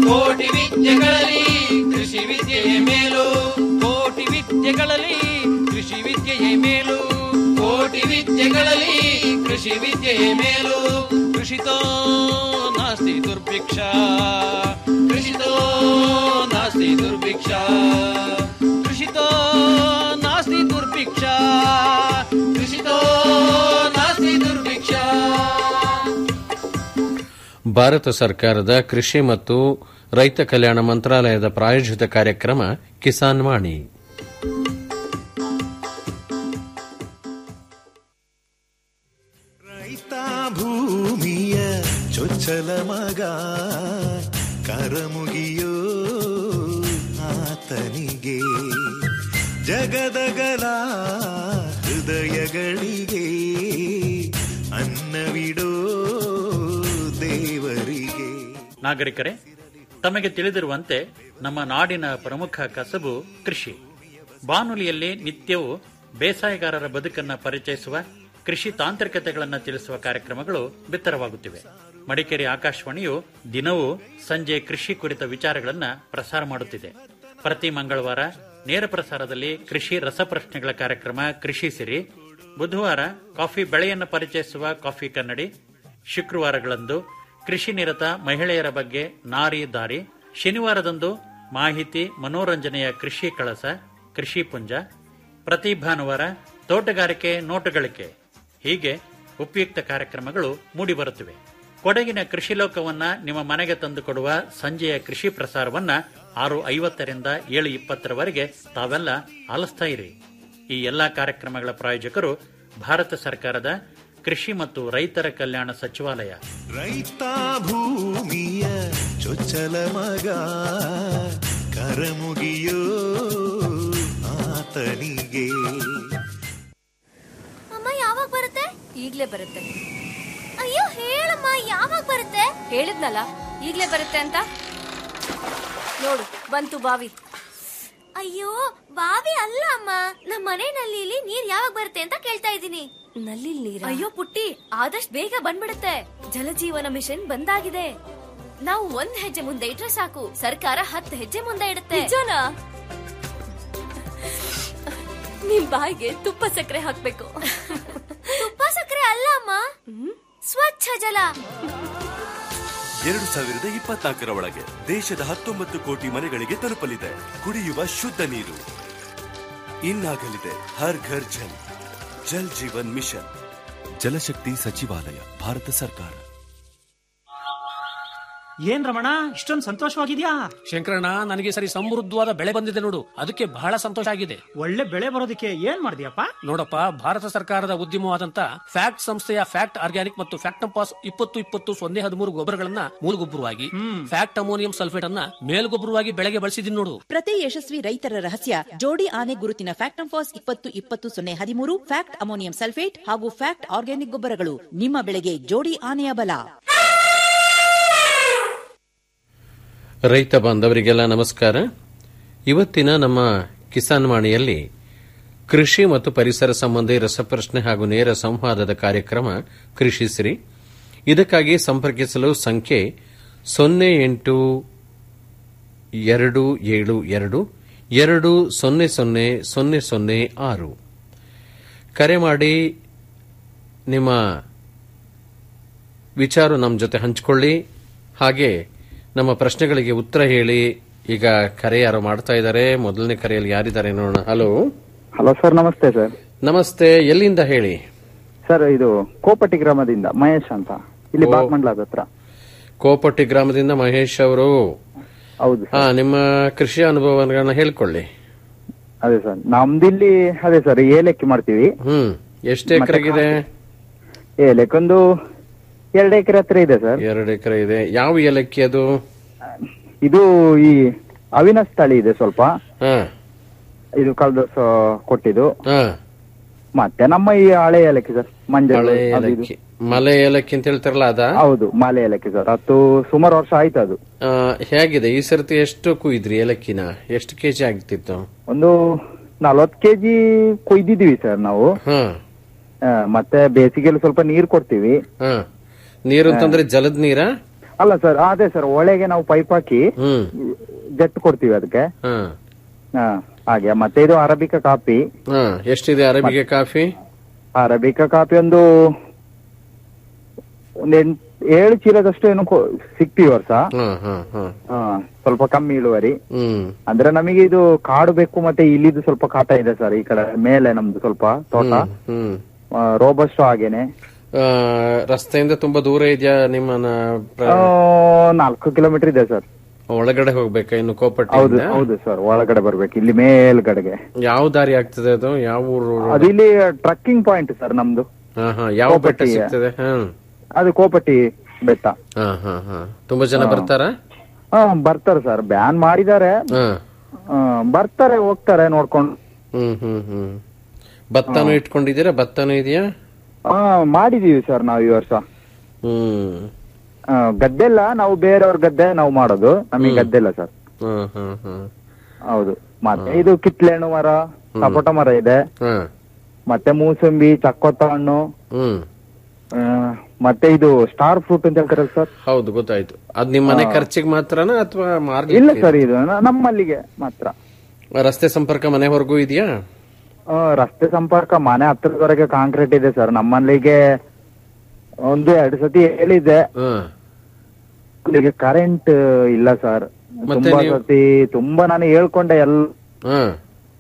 ಕೋಟಿ ವಿದ್ಯೆಗಳಲ್ಲಿ ಕೃಷಿ ವಿದ್ಯೆಯೇ ಮೇಲು ಕೋಟಿ ವಿದ್ಯೆಗಳಲ್ಲಿ ಕೃಷಿ ವಿದ್ಯೆಯೇ ಮೇಲು ಕೋಟಿ ವಿದ್ಯೆಗಳಲ್ಲಿ ಕೃಷಿ ವಿದ್ಯೆಯೇ ಮೇಲು ಕೃಷಿತೋ ನಾಸ್ತಿ ದುರ್ಭಿಕ್ಷ ಕೃಷಿತೋ ನಾಸ್ತಿ ದುರ್ಭಿಕ್ಷ ಕೃಷಿತೋ ನಾಸ್ತಿ ದುರ್ಭಿಕ್ಷ ಕೃಷಿತೋ ನಾಸ್ತಿ ದುರ್ಭಿಕ್ಷ ಭಾರತ ಸರ್ಕಾರದ ಕೃಷಿ ಮತ್ತು ರೈತ ಕಲ್ಯಾಣ ಮಂತ್ರಾಲಯದ ಪ್ರಾಯೋಜಿತ ಕಾರ್ಯಕ್ರಮ ಕಿಸಾನ್ ವಾಣಿ ರೈತ ಭೂಮಿಯ ಚೊಚ್ಚಲ ಮಗ ಕರಮುಗಿಯೋ ಆತನಿಗೆ ಜಗದಗಲ ಹೃದಯಗಳಿಗೆ ಅನ್ನವಿಡೋ ದೇವರಿಗೆ ನಾಗರಿಕರೇ ತಮಗೆ ತಿಳಿದಿರುವಂತೆ ನಮ್ಮ ನಾಡಿನ ಪ್ರಮುಖ ಕಸಬು ಕೃಷಿ ಬಾನುಲಿಯಲ್ಲಿ ನಿತ್ಯವೂ ಬೇಸಾಯಗಾರರ ಬದುಕನ್ನ ಪರಿಚಯಿಸುವ ಕೃಷಿ ತಾಂತ್ರಿಕತೆಗಳನ್ನು ತಿಳಿಸುವ ಕಾರ್ಯಕ್ರಮಗಳು ಬಿತ್ತರವಾಗುತ್ತಿವೆ ಮಡಿಕೇರಿ ಆಕಾಶವಾಣಿಯು ದಿನವೂ ಸಂಜೆ ಕೃಷಿ ಕುರಿತ ವಿಚಾರಗಳನ್ನ ಪ್ರಸಾರ ಮಾಡುತ್ತಿದೆ ಪ್ರತಿ ಮಂಗಳವಾರ ನೇರ ಪ್ರಸಾರದಲ್ಲಿ ಕೃಷಿ ರಸಪ್ರಶ್ನೆಗಳ ಕಾರ್ಯಕ್ರಮ ಕೃಷಿ ಸಿರಿ ಬುಧವಾರ ಕಾಫಿ ಬೆಳೆಯನ್ನು ಪರಿಚಯಿಸುವ ಕಾಫಿ ಕನ್ನಡಿ ಶುಕ್ರವಾರಗಳಂದು ಕೃಷಿ ನಿರತ ಮಹಿಳೆಯರ ಬಗ್ಗೆ ನಾರಿ ದಾರಿ ಶನಿವಾರದಂದು ಮಾಹಿತಿ ಮನೋರಂಜನೆಯ ಕೃಷಿ ಕಳಸ ಕೃಷಿ ಪುಂಜ ಪ್ರತಿ ಭಾನುವಾರ ತೋಟಗಾರಿಕೆ ನೋಟುಗಳಿಕೆ ಹೀಗೆ ಉಪಯುಕ್ತ ಕಾರ್ಯಕ್ರಮಗಳು ಮೂಡಿಬರುತ್ತಿವೆ ಕೊಡಗಿನ ಕೃಷಿ ಲೋಕವನ್ನ ನಿಮ್ಮ ಮನೆಗೆ ತಂದುಕೊಡುವ ಸಂಜೆಯ ಕೃಷಿ ಪ್ರಸಾರವನ್ನ ಆರು ಐವತ್ತರಿಂದ ಏಳು ಇಪ್ಪತ್ತರವರೆಗೆ ತಾವೆಲ್ಲ ಆಲಿಸ್ತಾ ಇರಿ ಈ ಎಲ್ಲಾ ಕಾರ್ಯಕ್ರಮಗಳ ಪ್ರಾಯೋಜಕರು ಭಾರತ ಸರ್ಕಾರದ ಕೃಷಿ ಮತ್ತು ರೈತರ ಕಲ್ಯಾಣ ಸಚಿವಾಲಯ ರೈತ ಭೂಮಿಯ ಚೊಚ್ಚಲ ಮಗ ಕರಮುಗಿಯೋ ಆತನಿಗೆ ಅಮ್ಮ ಯಾವಾಗ ಬರುತ್ತೆ ಈಗ್ಲೇ ಬರುತ್ತೆ ಅಯ್ಯೋ ಹೇಳಮ್ಮ ಯಾವಾಗ ಬರುತ್ತೆ ಹೇಳಿದ್ನಲ್ಲ ಈಗ್ಲೇ ಬರುತ್ತೆ ಅಂತ ನೋಡು ಬಂತು ಬಾವಿ ಅಯ್ಯೋ ಬಾವಿ ಅಲ್ಲ ಅಮ್ಮ ನಮ್ಮ ಮನೆ ನಲ್ಲಿಲಿ ನೀರ್ ಯಾವಾಗ ಬರುತ್ತೆ ಅಂತ ಕೇಳ್ತಾ ಇದ್ದೀನಿ ನಲ್ಲಿ ನೀರ ಅಯ್ಯೋ ಪುಟ್ಟಿ ಆದಷ್ಟು ಬೇಗ ಬಂದ್ಬಿಡುತ್ತೆ ಜಲಜೀವನ ಮಿಷನ್ ಬಂದಾಗಿದೆ ನಾವು ಒಂದ್ ಹೆಜ್ಜೆ ಮುಂದೆ ಇಟ್ರೆ ಸಾಕು ಸರ್ಕಾರ ಹತ್ತು ಹೆಜ್ಜೆ ಮುಂದೆ ಇಡುತ್ತೆ ನಿಜನಾ ನಿಮ್ ಬಾಯಿಗೆ ತುಪ್ಪ ಸಕ್ಕರೆ ಹಾಕ್ಬೇಕು ತುಪ್ಪ ಸಕ್ಕರೆ ಅಲ್ಲ ಅಮ್ಮ ಸ್ವಚ್ಛ ಜಲ ಎರಡು ಸಾವಿರದ ಇಪ್ಪತ್ನಾಲ್ಕರ ಒಳಗೆ ದೇಶದ ಹತ್ತೊಂಬತ್ತು ಕೋಟಿ ಮನೆಗಳಿಗೆ ತಲುಪಲಿದೆ ಕುಡಿಯುವ ಶುದ್ಧ ನೀರು ಇನ್ನಾಗಲಿದೆ ಹರ್ ಘರ್ ಜಲ್ ಜಲ್ ಜೀವನ್ ಮಿಷನ್ ಜಲಶಕ್ತಿ ಸಚಿವಾಲಯ ಭಾರತ ಸರ್ಕಾರ ಏನ್ ರಮಣ ಇಷ್ಟೊಂದು ಸಂತೋಷವಾಗಿದ್ಯಾ ಶಂಕರಣ್ಣ ನನಗೆ ಈ ಸರಿ ಸಮೃದ್ಧವಾದ ಬೆಳೆ ಬಂದಿದೆ ನೋಡು ಅದಕ್ಕೆ ಬಹಳ ಸಂತೋಷ ಆಗಿದೆ ಒಳ್ಳೆ ಬೆಳೆ ಬರೋದಕ್ಕೆ ಏನ್ ಮಾಡಿದ್ಯಪ್ಪ ನೋಡಪ್ಪ ಭಾರತ ಸರ್ಕಾರದ ಉದ್ಯಮವಾದಂತ ಫ್ಯಾಕ್ಟ್ ಸಂಸ್ಥೆಯ ಫ್ಯಾಕ್ಟ್ ಆರ್ಗ್ಯಾನಿಕ್ ಮತ್ತು ಫ್ಯಾಕ್ಟಂಪಾಸ್ ಇಪ್ಪತ್ತು ಇಪ್ಪತ್ತು ಸೊನ್ನೆ ಹದಿಮೂರು ಗೊಬ್ಬರಗಳನ್ನ ಮೂಲಗೊಬ್ಬರವಾಗಿ ಫ್ಯಾಕ್ಟ್ ಅಮೋನಿಯಂ ಸಲ್ಫೇಟ್ ಅನ್ನ ಮೇಲ್ಗೊಬ್ಬರವಾಗಿ ಬೆಳೆಗೆ ಬಳಸಿದೀನಿ ನೋಡು ಪ್ರತಿ ಯಶಸ್ವಿ ರೈತರ ರಹಸ್ಯ ಜೋಡಿ ಆನೆ ಗುರುತಿನ ಫ್ಯಾಕ್ಟ್ ಫಾಸ್ ಇಪ್ಪತ್ತು ಇಪ್ಪತ್ತು ಸೊನ್ನೆ ಹದಿಮೂರು ಫ್ಯಾಕ್ಟ್ ಅಮೋನಿಯಂ ಸಲ್ಫೇಟ್ ಹಾಗೂ ಫ್ಯಾಕ್ಟ್ ಆರ್ಗ್ಯಾನಿಕ್ ಗೊಬ್ಬರಗಳು ನಿಮ್ಮ ಬೆಳೆಗೆ ಜೋಡಿ ಆನೆಯ ಬಲ ರೈತ ಬಾಂಧವರಿಗೆಲ್ಲ ನಮಸ್ಕಾರ ಇವತ್ತಿನ ನಮ್ಮ ಕಿಸಾನ್ ವಾಣಿಯಲ್ಲಿ ಕೃಷಿ ಮತ್ತು ಪರಿಸರ ಸಂಬಂಧಿ ರಸಪ್ರಶ್ನೆ ಹಾಗೂ ನೇರ ಸಂವಾದದ ಕಾರ್ಯಕ್ರಮ ಕೃಷಿ ಸಿರಿ ಇದಕ್ಕಾಗಿ ಸಂಪರ್ಕಿಸಲು ಸಂಖ್ಯೆ ಸೊನ್ನೆ ಎಂಟು ಎರಡು ಏಳು ಎರಡು ಎರಡು ಸೊನ್ನೆ ಸೊನ್ನೆ ಸೊನ್ನೆ ಸೊನ್ನೆ ಆರು ಕರೆ ಮಾಡಿ ನಿಮ್ಮ ವಿಚಾರ ನಮ್ಮ ಜೊತೆ ಹಂಚಿಕೊಳ್ಳಿ ಹಾಗೆ ನಮ್ಮ ಪ್ರಶ್ನೆಗಳಿಗೆ ಉತ್ತರ ಹೇಳಿ ಈಗ ಕರೆ ಯಾರು ಮಾಡ್ತಾ ಇದ್ದಾರೆ ಮೊದಲನೇ ಕರೆಯಲ್ಲಿ ಯಾರಿದ್ದಾರೆ ನೋಡೋಣ ಹಲೋ ಹಲೋ ಸರ್ ನಮಸ್ತೆ ಸರ್ ನಮಸ್ತೆ ಎಲ್ಲಿಂದ ಹೇಳಿ ಸರ್ ಇದು ಕೋಪಟಿ ಗ್ರಾಮದಿಂದ ಮಹೇಶ್ ಅಂತ ಇಲ್ಲಿ ಓ. ಬಾಗ್ಮಂಡ್ಲದ ಹತ್ರ ಕೋಪಟ್ಟಿ ಗ್ರಾಮದಿಂದ ಮಹೇಶ್ ಅವರು ಹೌದು ಹಾ ನಿಮ್ಮ ಕೃಷಿ ಅನುಭವಗಳನ್ನ ಹೇಳ್ಕೊಳ್ಳಿ ಅದೇ ಸರ್ ನಮ್ದಿಲ್ಲಿ ಅದೇ ಸರ್ ಏಲಕ್ಕಿ ಮಾಡ್ತೀವಿ ಹ್ಮ್ ಎಷ್ಟು ಎಕರೆಗಿದೆ ಏಲಕ್ಕೊಂದು ಎರಡು ಎಕರೆ ಹತ್ರ ಇದೆ ಸರ್ ಎರಡು ಎಕರೆ ಇದೆ ಯಾವ ಏಲಕ್ಕಿ ಅದು ಇದು ಈ ಅವಿನಾಶ್ ತಳಿ ಇದೆ ಸ್ವಲ್ಪ ಹಾ ಇದು ಕಳೆದ ವರ್ಷ ಕೊಟ್ಟಿದ್ದು ಹಾ ಮತ್ತೆ ನಮ್ಮ ಈ ಹಳೆ ಏಲಕ್ಕಿ ಸರ್ ಮಂಜಲ್ ಹಳೆ ಅದು ಇದು. ಏಲಕ್ಕಿ ಮಲೆ ಏಲಕ್ಕಿ ಅಂತ ಹೇಳ್ತಾರಲ್ಲ ಅದ ಹೌದು ಮಾಲೆ ಏಲಕ್ಕಿ ಸರ್ ಅದು ಸುಮಾರು ವರ್ಷ ಆಯ್ತು ಅದು ಆ, ಹೇಗಿದೆ ಈ ಸರ್ತಿ ಎಷ್ಟು ಕುಯ್ದ್ರಿ ಏಲಕ್ಕಿನ ಎಷ್ಟು ಕೆಜಿ ಆಗ್ತಿತ್ತು ಒಂದು ನಲ್ವತ್ತು ಕೆಜಿ ಕೊಯ್ದಿದೀವಿ ಸರ್ ನಾವು ಹಾ ಆ, ಮತ್ತೆ ಬೇಸಿಗೆಯಲ್ಲಿ ಸ್ವಲ್ಪ ನೀರು ಕೊಡ್ತೀವಿ ಹಾ ನೀರು ಅಂತಂದ್ರೆ ಜಲದ ನೀರ ಅಲ್ಲ ಸರ್ ಅದೇ ಸರ್ ಒಳಗೆ ನಾವು ಪೈಪ್ ಹಾಕಿ ಹ್ಮ್ ಜೆಟ್ ಕೊಡ್ತೀವಿ ಅದಕ್ಕೆ ಹಾ ಹಾ ಹಾಗೆ ಮತ್ತೆ ಇದು ಅರಬಿಕಾ ಕಾಫಿ ಹಾ ಎಷ್ಟಿದೆ ಅರೇಬಿಗೆ ಕಾಫಿ ಅರಬಿಕಾ ಕಾಫಿ ಒಂದು ಒಂದ್ ಎಂಟ್ ಏಳು ಚೀಲದಷ್ಟು ಏನು ಕೊ- ಸಿಕ್ತೀವಿ ವರ್ಷ ಹಾ ಹಾ ಹಾ ಹಾ, ಸ್ವಲ್ಪ ಕಮ್ಮಿ ಇಳುವರಿ ಹ್ಮ್ ಅಂದ್ರೆ ನಮಗೆ ಇದು ಕಾಡು ಬೇಕು ಮತ್ತೆ ಇಲ್ಲಿದು ಸ್ವಲ್ಪ ಕಾಟ ಇದೆ ಸರ್ ಈ ಕಡೆ ಮೇಲೆ ನಮ್ದು ಸ್ವಲ್ಪ ತೋಟ ಹ್ಮ್ ರೋಬಸ್ಟ್ ಹಾಗೇನೆ ಆ, ರಸ್ತೆಯಿಂದ ತುಂಬಾ ದೂರ ಇದೆಯಾ ನಿಮ್ಮ ನ- ಪ್ರ- ಆ, ನಾಲ್ಕು ಕಿಲೋಮೀಟರ್ ಇದೆ ಸರ್ ಒಳಗಡೆ ಹೋಗ್ಬೇಕಾ ಇನ್ನು ಹೌದು ಕೋಪಟ್ಟಿ ಹೌದು ಸರ್ ಒಳಗಡೆ ಬರ್ಬೇಕು ಇಲ್ಲಿ ಮೇಲ್ಗಡೆಗೆ ಯಾವ ದಾರಿ ಆಗ್ತದೆ ಅದು ಯಾವ ಊರು ಅದು ಇಲ್ಲಿ ಟ್ರಕ್ಕಿಂಗ್ ಪಾಯಿಂಟ್ ಸರ್ ನಮ್ದು ಹಾ ಹಾ ಯಾವ ಬೆಟ್ಟ ಕೋಪಟ್ಟಿಗೆ. ಸಿಗ್ತದೆ ಹ್ಮ್ ಅದು ಕೋಪಟ್ಟಿ ಬೆಟ್ಟ ಹಾ ಹಾ ಹಾ ತುಂಬಾ ಜನ ಹಾ. ಬರ್ತಾರ ಹಾ ಬರ್ತಾರೆ ಸರ್ ಬ್ಯಾನ್ ಮಾಡಿದ್ದಾರೆ ಹಾ ಆ, ಬರ್ತಾರೆ ಹೋಗ್ತಾರೆ ನೋಡ್ಕೊಂಡು ಹ್ಮ್ ಹ್ಮ್ ಹ್ಮ್ ಭತ್ತನೂ ಇಟ್ಕೊಂಡಿದ್ದೀರಾ ಭತ್ತನೂ ಇದೆಯಾ ಹಾ ಮಾಡಿದೀವಿ ಸರ್ ನಾವು ಈ ವರ್ಷ ಹ್ಮ್ ಆ, ಗದ್ದೆ ಇಲ್ಲ ನಾವು ಬೇರೆಯವ್ರ ಗದ್ದೆ ನಾವು ಮಾಡೋದು ನಮಗೆ ಹ್ಮ್. ಗದ್ದೆ ಇಲ್ಲ ಸರ್ ಹ್ಮ್ ಹ್ಮ್ ಹ್ಮ್ ಹೌದು ಮತ್ತೆ ಇದು ಕಿತ್ಲೆಹಣ್ಣು ಮರ ಸಪೋಟ ಮರ ಇದೆ ಹಾ ಮತ್ತೆ ಮೂಸಂಬಿ ಚಕ್ಕೊತ್ತ ಹಣ್ಣು ಹ್ಮ್ ಆ, ಮತ್ತೆ ಇದು ಸ್ಟಾರ್ ಫ್ರೂಟ್ ಅಂತ ಹೇಳ್ತಾರಲ್ಲ ಸರ್ ಹೌದು ಗೊತ್ತಾಯ್ತು ಅದ್ ನಿಮ್ಮ ಮನೆ ಹಾ. ಖರ್ಚಿಗೆ ಮಾತ್ರನಾ ಅಥವಾ ಇಲ್ಲ ಮಾರ್ಲಿಕ್ಕೆ ಸರ್ ಇದು ನ- ನಮ್ಮಲ್ಲಿಗೆ ಮಾತ್ರ ರಸ್ತೆ ಸಂಪರ್ಕ ಮನೆವರೆಗೂ ಇದೆಯಾ ಆ, ರಸ್ತೆ ಸಂಪರ್ಕ ಮನೆ ಹತ್ರದವರೆಗೆ ಕಾಂಕ್ರೀಟ್ ಇದೆ ಸರ್ ನಮ್ಮಲ್ಲಿಗೆ ಒಂದು ಎರಡು ಸತಿ ಹೇಳಿದ್ದೆ ಹ್ಮ್ ಇಲ್ಲಿಗೆ ಕರೆಂಟ್ ಇಲ್ಲ ಸರ್ ಮತ್ತೆ ತುಂಬಾ ನೀವು- ಸತಿ ತುಂಬಾ ನಾನು ಹೇಳ್ಕೊಂಡೆ ಎಲ್ಲ ಹ್ಮ್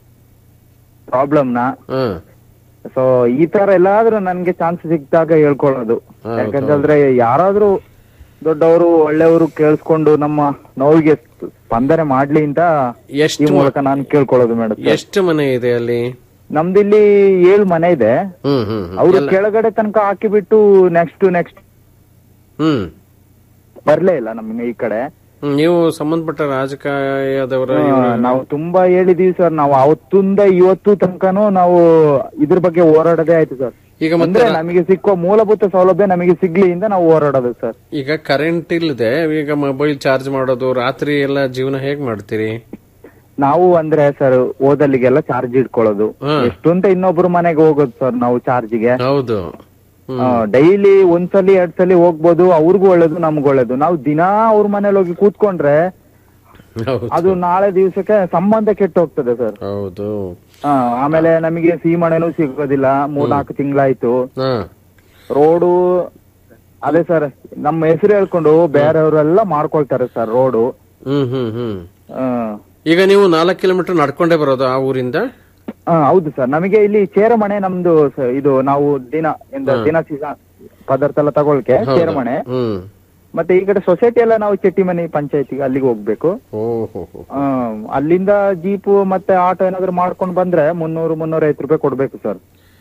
ಪ್ರಾಬ್ಲಮ್ ನ ಹ್ಮ್ ಸೊ ಈ ತರ ಎಲ್ಲಾದ್ರೂ ನನ್ಗೆ ಚಾನ್ಸ್ ಸಿಕ್ಕಿದಾಗ ಹೇಳ್ಕೊಳ್ಳೋದು ಹೌದು, ಯಾಕಂತಂದ್ರೆ ಯಾರಾದ್ರೂ ದೊಡ್ಡವರು ಒಳ್ಳೆಯವರು ಕೇಳಿಸ್ಕೊಂಡು ನಮ್ಮ ನೋವಿಗೆ ಸ್ಪಂದನೆ ಮಾಡ್ಲಿ ಅಂತ ಎಷ್ಟು ಈ ಮೂಲಕ ನಾನು ಕೇಳ್ಕೊಳ್ಳೋದು ಮೇಡಮ್ ಎಷ್ಟು ಮನೆ ಇದೆ ಅಲ್ಲಿ ನಮ್ದು ಇಲ್ಲಿ ಏಳು ಮನೆ ಇದೆ ಹ್ಮ್ ಹ್ಮ್ ಹ್ಮ್. ಅವರು ಎಲ್ಲ- ಕೆಳಗಡೆ ತನಕ ಹಾಕಿಬಿಟ್ಟು ನೆಕ್ಸ್ಟ್ ನೆಕ್ಸ್ಟ್ ಹ್ಮ್ ಬರ್ಲೇ ಇಲ್ಲ ನಮ್ಗೆ ಈ ಕಡೆ ಹ್ಮ್, ನೀವು ಸಂಬಂಧಪಟ್ಟ ರಾಜಕಾಯದವರ ಆ, ಇವ್ರ- ನಾವು ತುಂಬಾ ಹೇಳಿದೀವಿ ಸರ್ ನಾವು ಅವತ್ತಿಂದ ಇವತ್ತು ತನಕನೂ ನಾವು ಇದ್ರ ಬಗ್ಗೆ ಹೋರಾಡೋದೇ ಆಯ್ತು ಸರ್ ಈಗ ಮತ್ತೆ ಅಂದ್ರೆ ನಮಗೆ ಸಿಕ್ಕುವ ಮೂಲಭೂತ ಸೌಲಭ್ಯ ನಮಗೆ ಸಿಗ್ಲಿ ಇಂದ ನಾವು ಹೋರಾಡೋದು ಸರ್ ಈಗ ಕರೆಂಟ್ ಇಲ್ಲದೆ ಈಗ ಮೊಬೈಲ್ ಚಾರ್ಜ್ ಮಾಡೋದು ರಾತ್ರಿ ಎಲ್ಲ ಜೀವನ ಹೇಗ್ ಮಾಡ್ತೀರಿ ನಾವು ಅಂದ್ರೆ ಸರ್ ಓದಲ್ಲಿಗೆಲ್ಲ ಚಾರ್ಜ್ ಇಟ್ಕೊಳ್ಳೋದು ಹಾ. ಎಷ್ಟು ಅಂತ ಇನ್ನೊಬ್ರು ಮನೆಗೆ ಹೋಗೋದು ಸರ್ ನಾವು ಚಾರ್ಜ್ಗೆ ಹೌದು ಹ್ಮ್. ಡೈಲಿ ಒಂದ್ಸಲಿ ಎರಡ್ ಸಲಿ ಹೋಗ್ಬೋದು ಅವ್ರಿಗೂ ಒಳ್ಳೇದು ನಮ್ಗೂ ಒಳ್ಳೇದು ನಾವು ದಿನಾ ಅವ್ರ ಮನೇಲಿ ಹೋಗಿ ಕೂತ್ಕೊಂಡ್ರೆ ಹೌದು ಅದು ನಾಳೆ ದಿವಸಕ್ಕೆ ಸಂಬಂಧ ಕೆಟ್ಟು ಹೋಗ್ತದೆ ಸರ್ ಹೌದು ಹಾ ಆಮೇಲೆ ನಮಗೆ ಸೀಮಣೆನೂ ಸಿಗೋದಿಲ್ಲ ಮೂರ್ನಾಲ್ಕು ತಿಂಗಳಾಯ್ತು ಹಾ ರೋಡು ಅದೇ ಸರ್ ನಮ್ಮ ಹೆಸರು ಹೇಳ್ಕೊಂಡು ಬೇರೆಯವರೆಲ್ಲ ಮಾಡ್ಕೊಳ್ತಾರೆ ಸರ್ ರೋಡು ಹ್ಮ್ ಹ್ಮ್ ಹ್ಮ್ ಆ, ಈಗ ನೀವು ನಾಲ್ಕು ಕಿಲೋಮೀಟರ್ ನಡ್ಕೊಂಡೇ ಬರೋದು ಆ ಊರಿಂದ ಆ, ಹೌದು ಸರ್ ನಮಗೆ ಇಲ್ಲಿ ಚೇರಮಣೆ ನಮ್ದು ಸ- ಇದು ನಾವು ದಿನ ಇಂದ ಹಾ. ದಿನಸಿ ಸಾ- ಪದಾರ್ಥ ಎಲ್ಲ ತಗೊಳ್ಕೆ ಹೌದಾ? ಚೇರಮಣೆ ಹ್ಮ್ ಮತ್ತೆ ಈ ಕಡೆ ಸೊಸೈಟಿ ಎಲ್ಲ ನಾವು ಚೆಟ್ಟಿಮನಿ ಪಂಚಾಯತಿಗೆ ಅಲ್ಲಿಗೆ ಹೋಗ್ಬೇಕು ಓಹೋ ಆ, ಅಲ್ಲಿಂದ ಜೀಪು ಮತ್ತೆ ಆಟೋ ಏನಾದ್ರು ಮಾಡ್ಕೊಂಡು ಬಂದ್ರೆ ಮುನ್ನೂರು ಮುನ್ನೂರ ಐವತ್ತು ರೂಪಾಯಿ ಕೊಡ್ಬೇಕು ಸರ್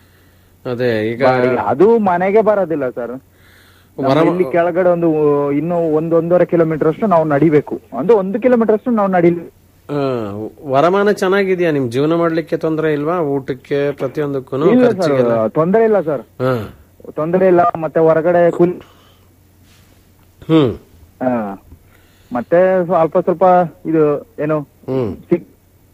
ಅದೇ ಈಗ ಬಾಡಿಗೆ. ಅದು ಮನೆಗೆ ಬರೋದಿಲ್ಲ ಸರ್ ಹೊರ- ಇಲ್ಲಿ ಕೆಳಗಡೆ ಒಂದು ಇನ್ನು ಒಂದು ಒಂದೂವರೆ ಕಿಲೋಮೀಟರ್ ಅಷ್ಟು ನಾವು ನಡಿಬೇಕು ಒಂದು ಒಂದು ಕಿಲೋಮೀಟರ್ ಅಷ್ಟು ನಾವು ನಡಿಲಿ ಆ, ವರಮಾನ ಚೆನ್ನಾಗಿದ್ಯಾ ನಿಮ್ ಜೀವನ ಮಾಡ್ಲಿಕ್ಕೆ ತೊಂದರೆ ಇಲ್ವಾ ಊಟಕ್ಕೆ ಪ್ರತಿಯೊಂದಕ್ಕೂ ಇಲ್ಲ ಸರ್ ಖರ್ಚಿಗೆಲ್ಲ ತೊಂದರೆ ಇಲ್ಲ ಸರ್ ಹಾ ತೊಂದರೆ ಇಲ್ಲ ಮತ್ತೆ ಹೊರಗಡೆ ಕೂಲಿ ಹ್ಮ್ ಆ, ಮತ್ತೆ ಸ್ವಲ್ಪ ಸ್ವಲ್ಪ ಇದು ಏನು ಹ್ಮ್ ಸಿಕ್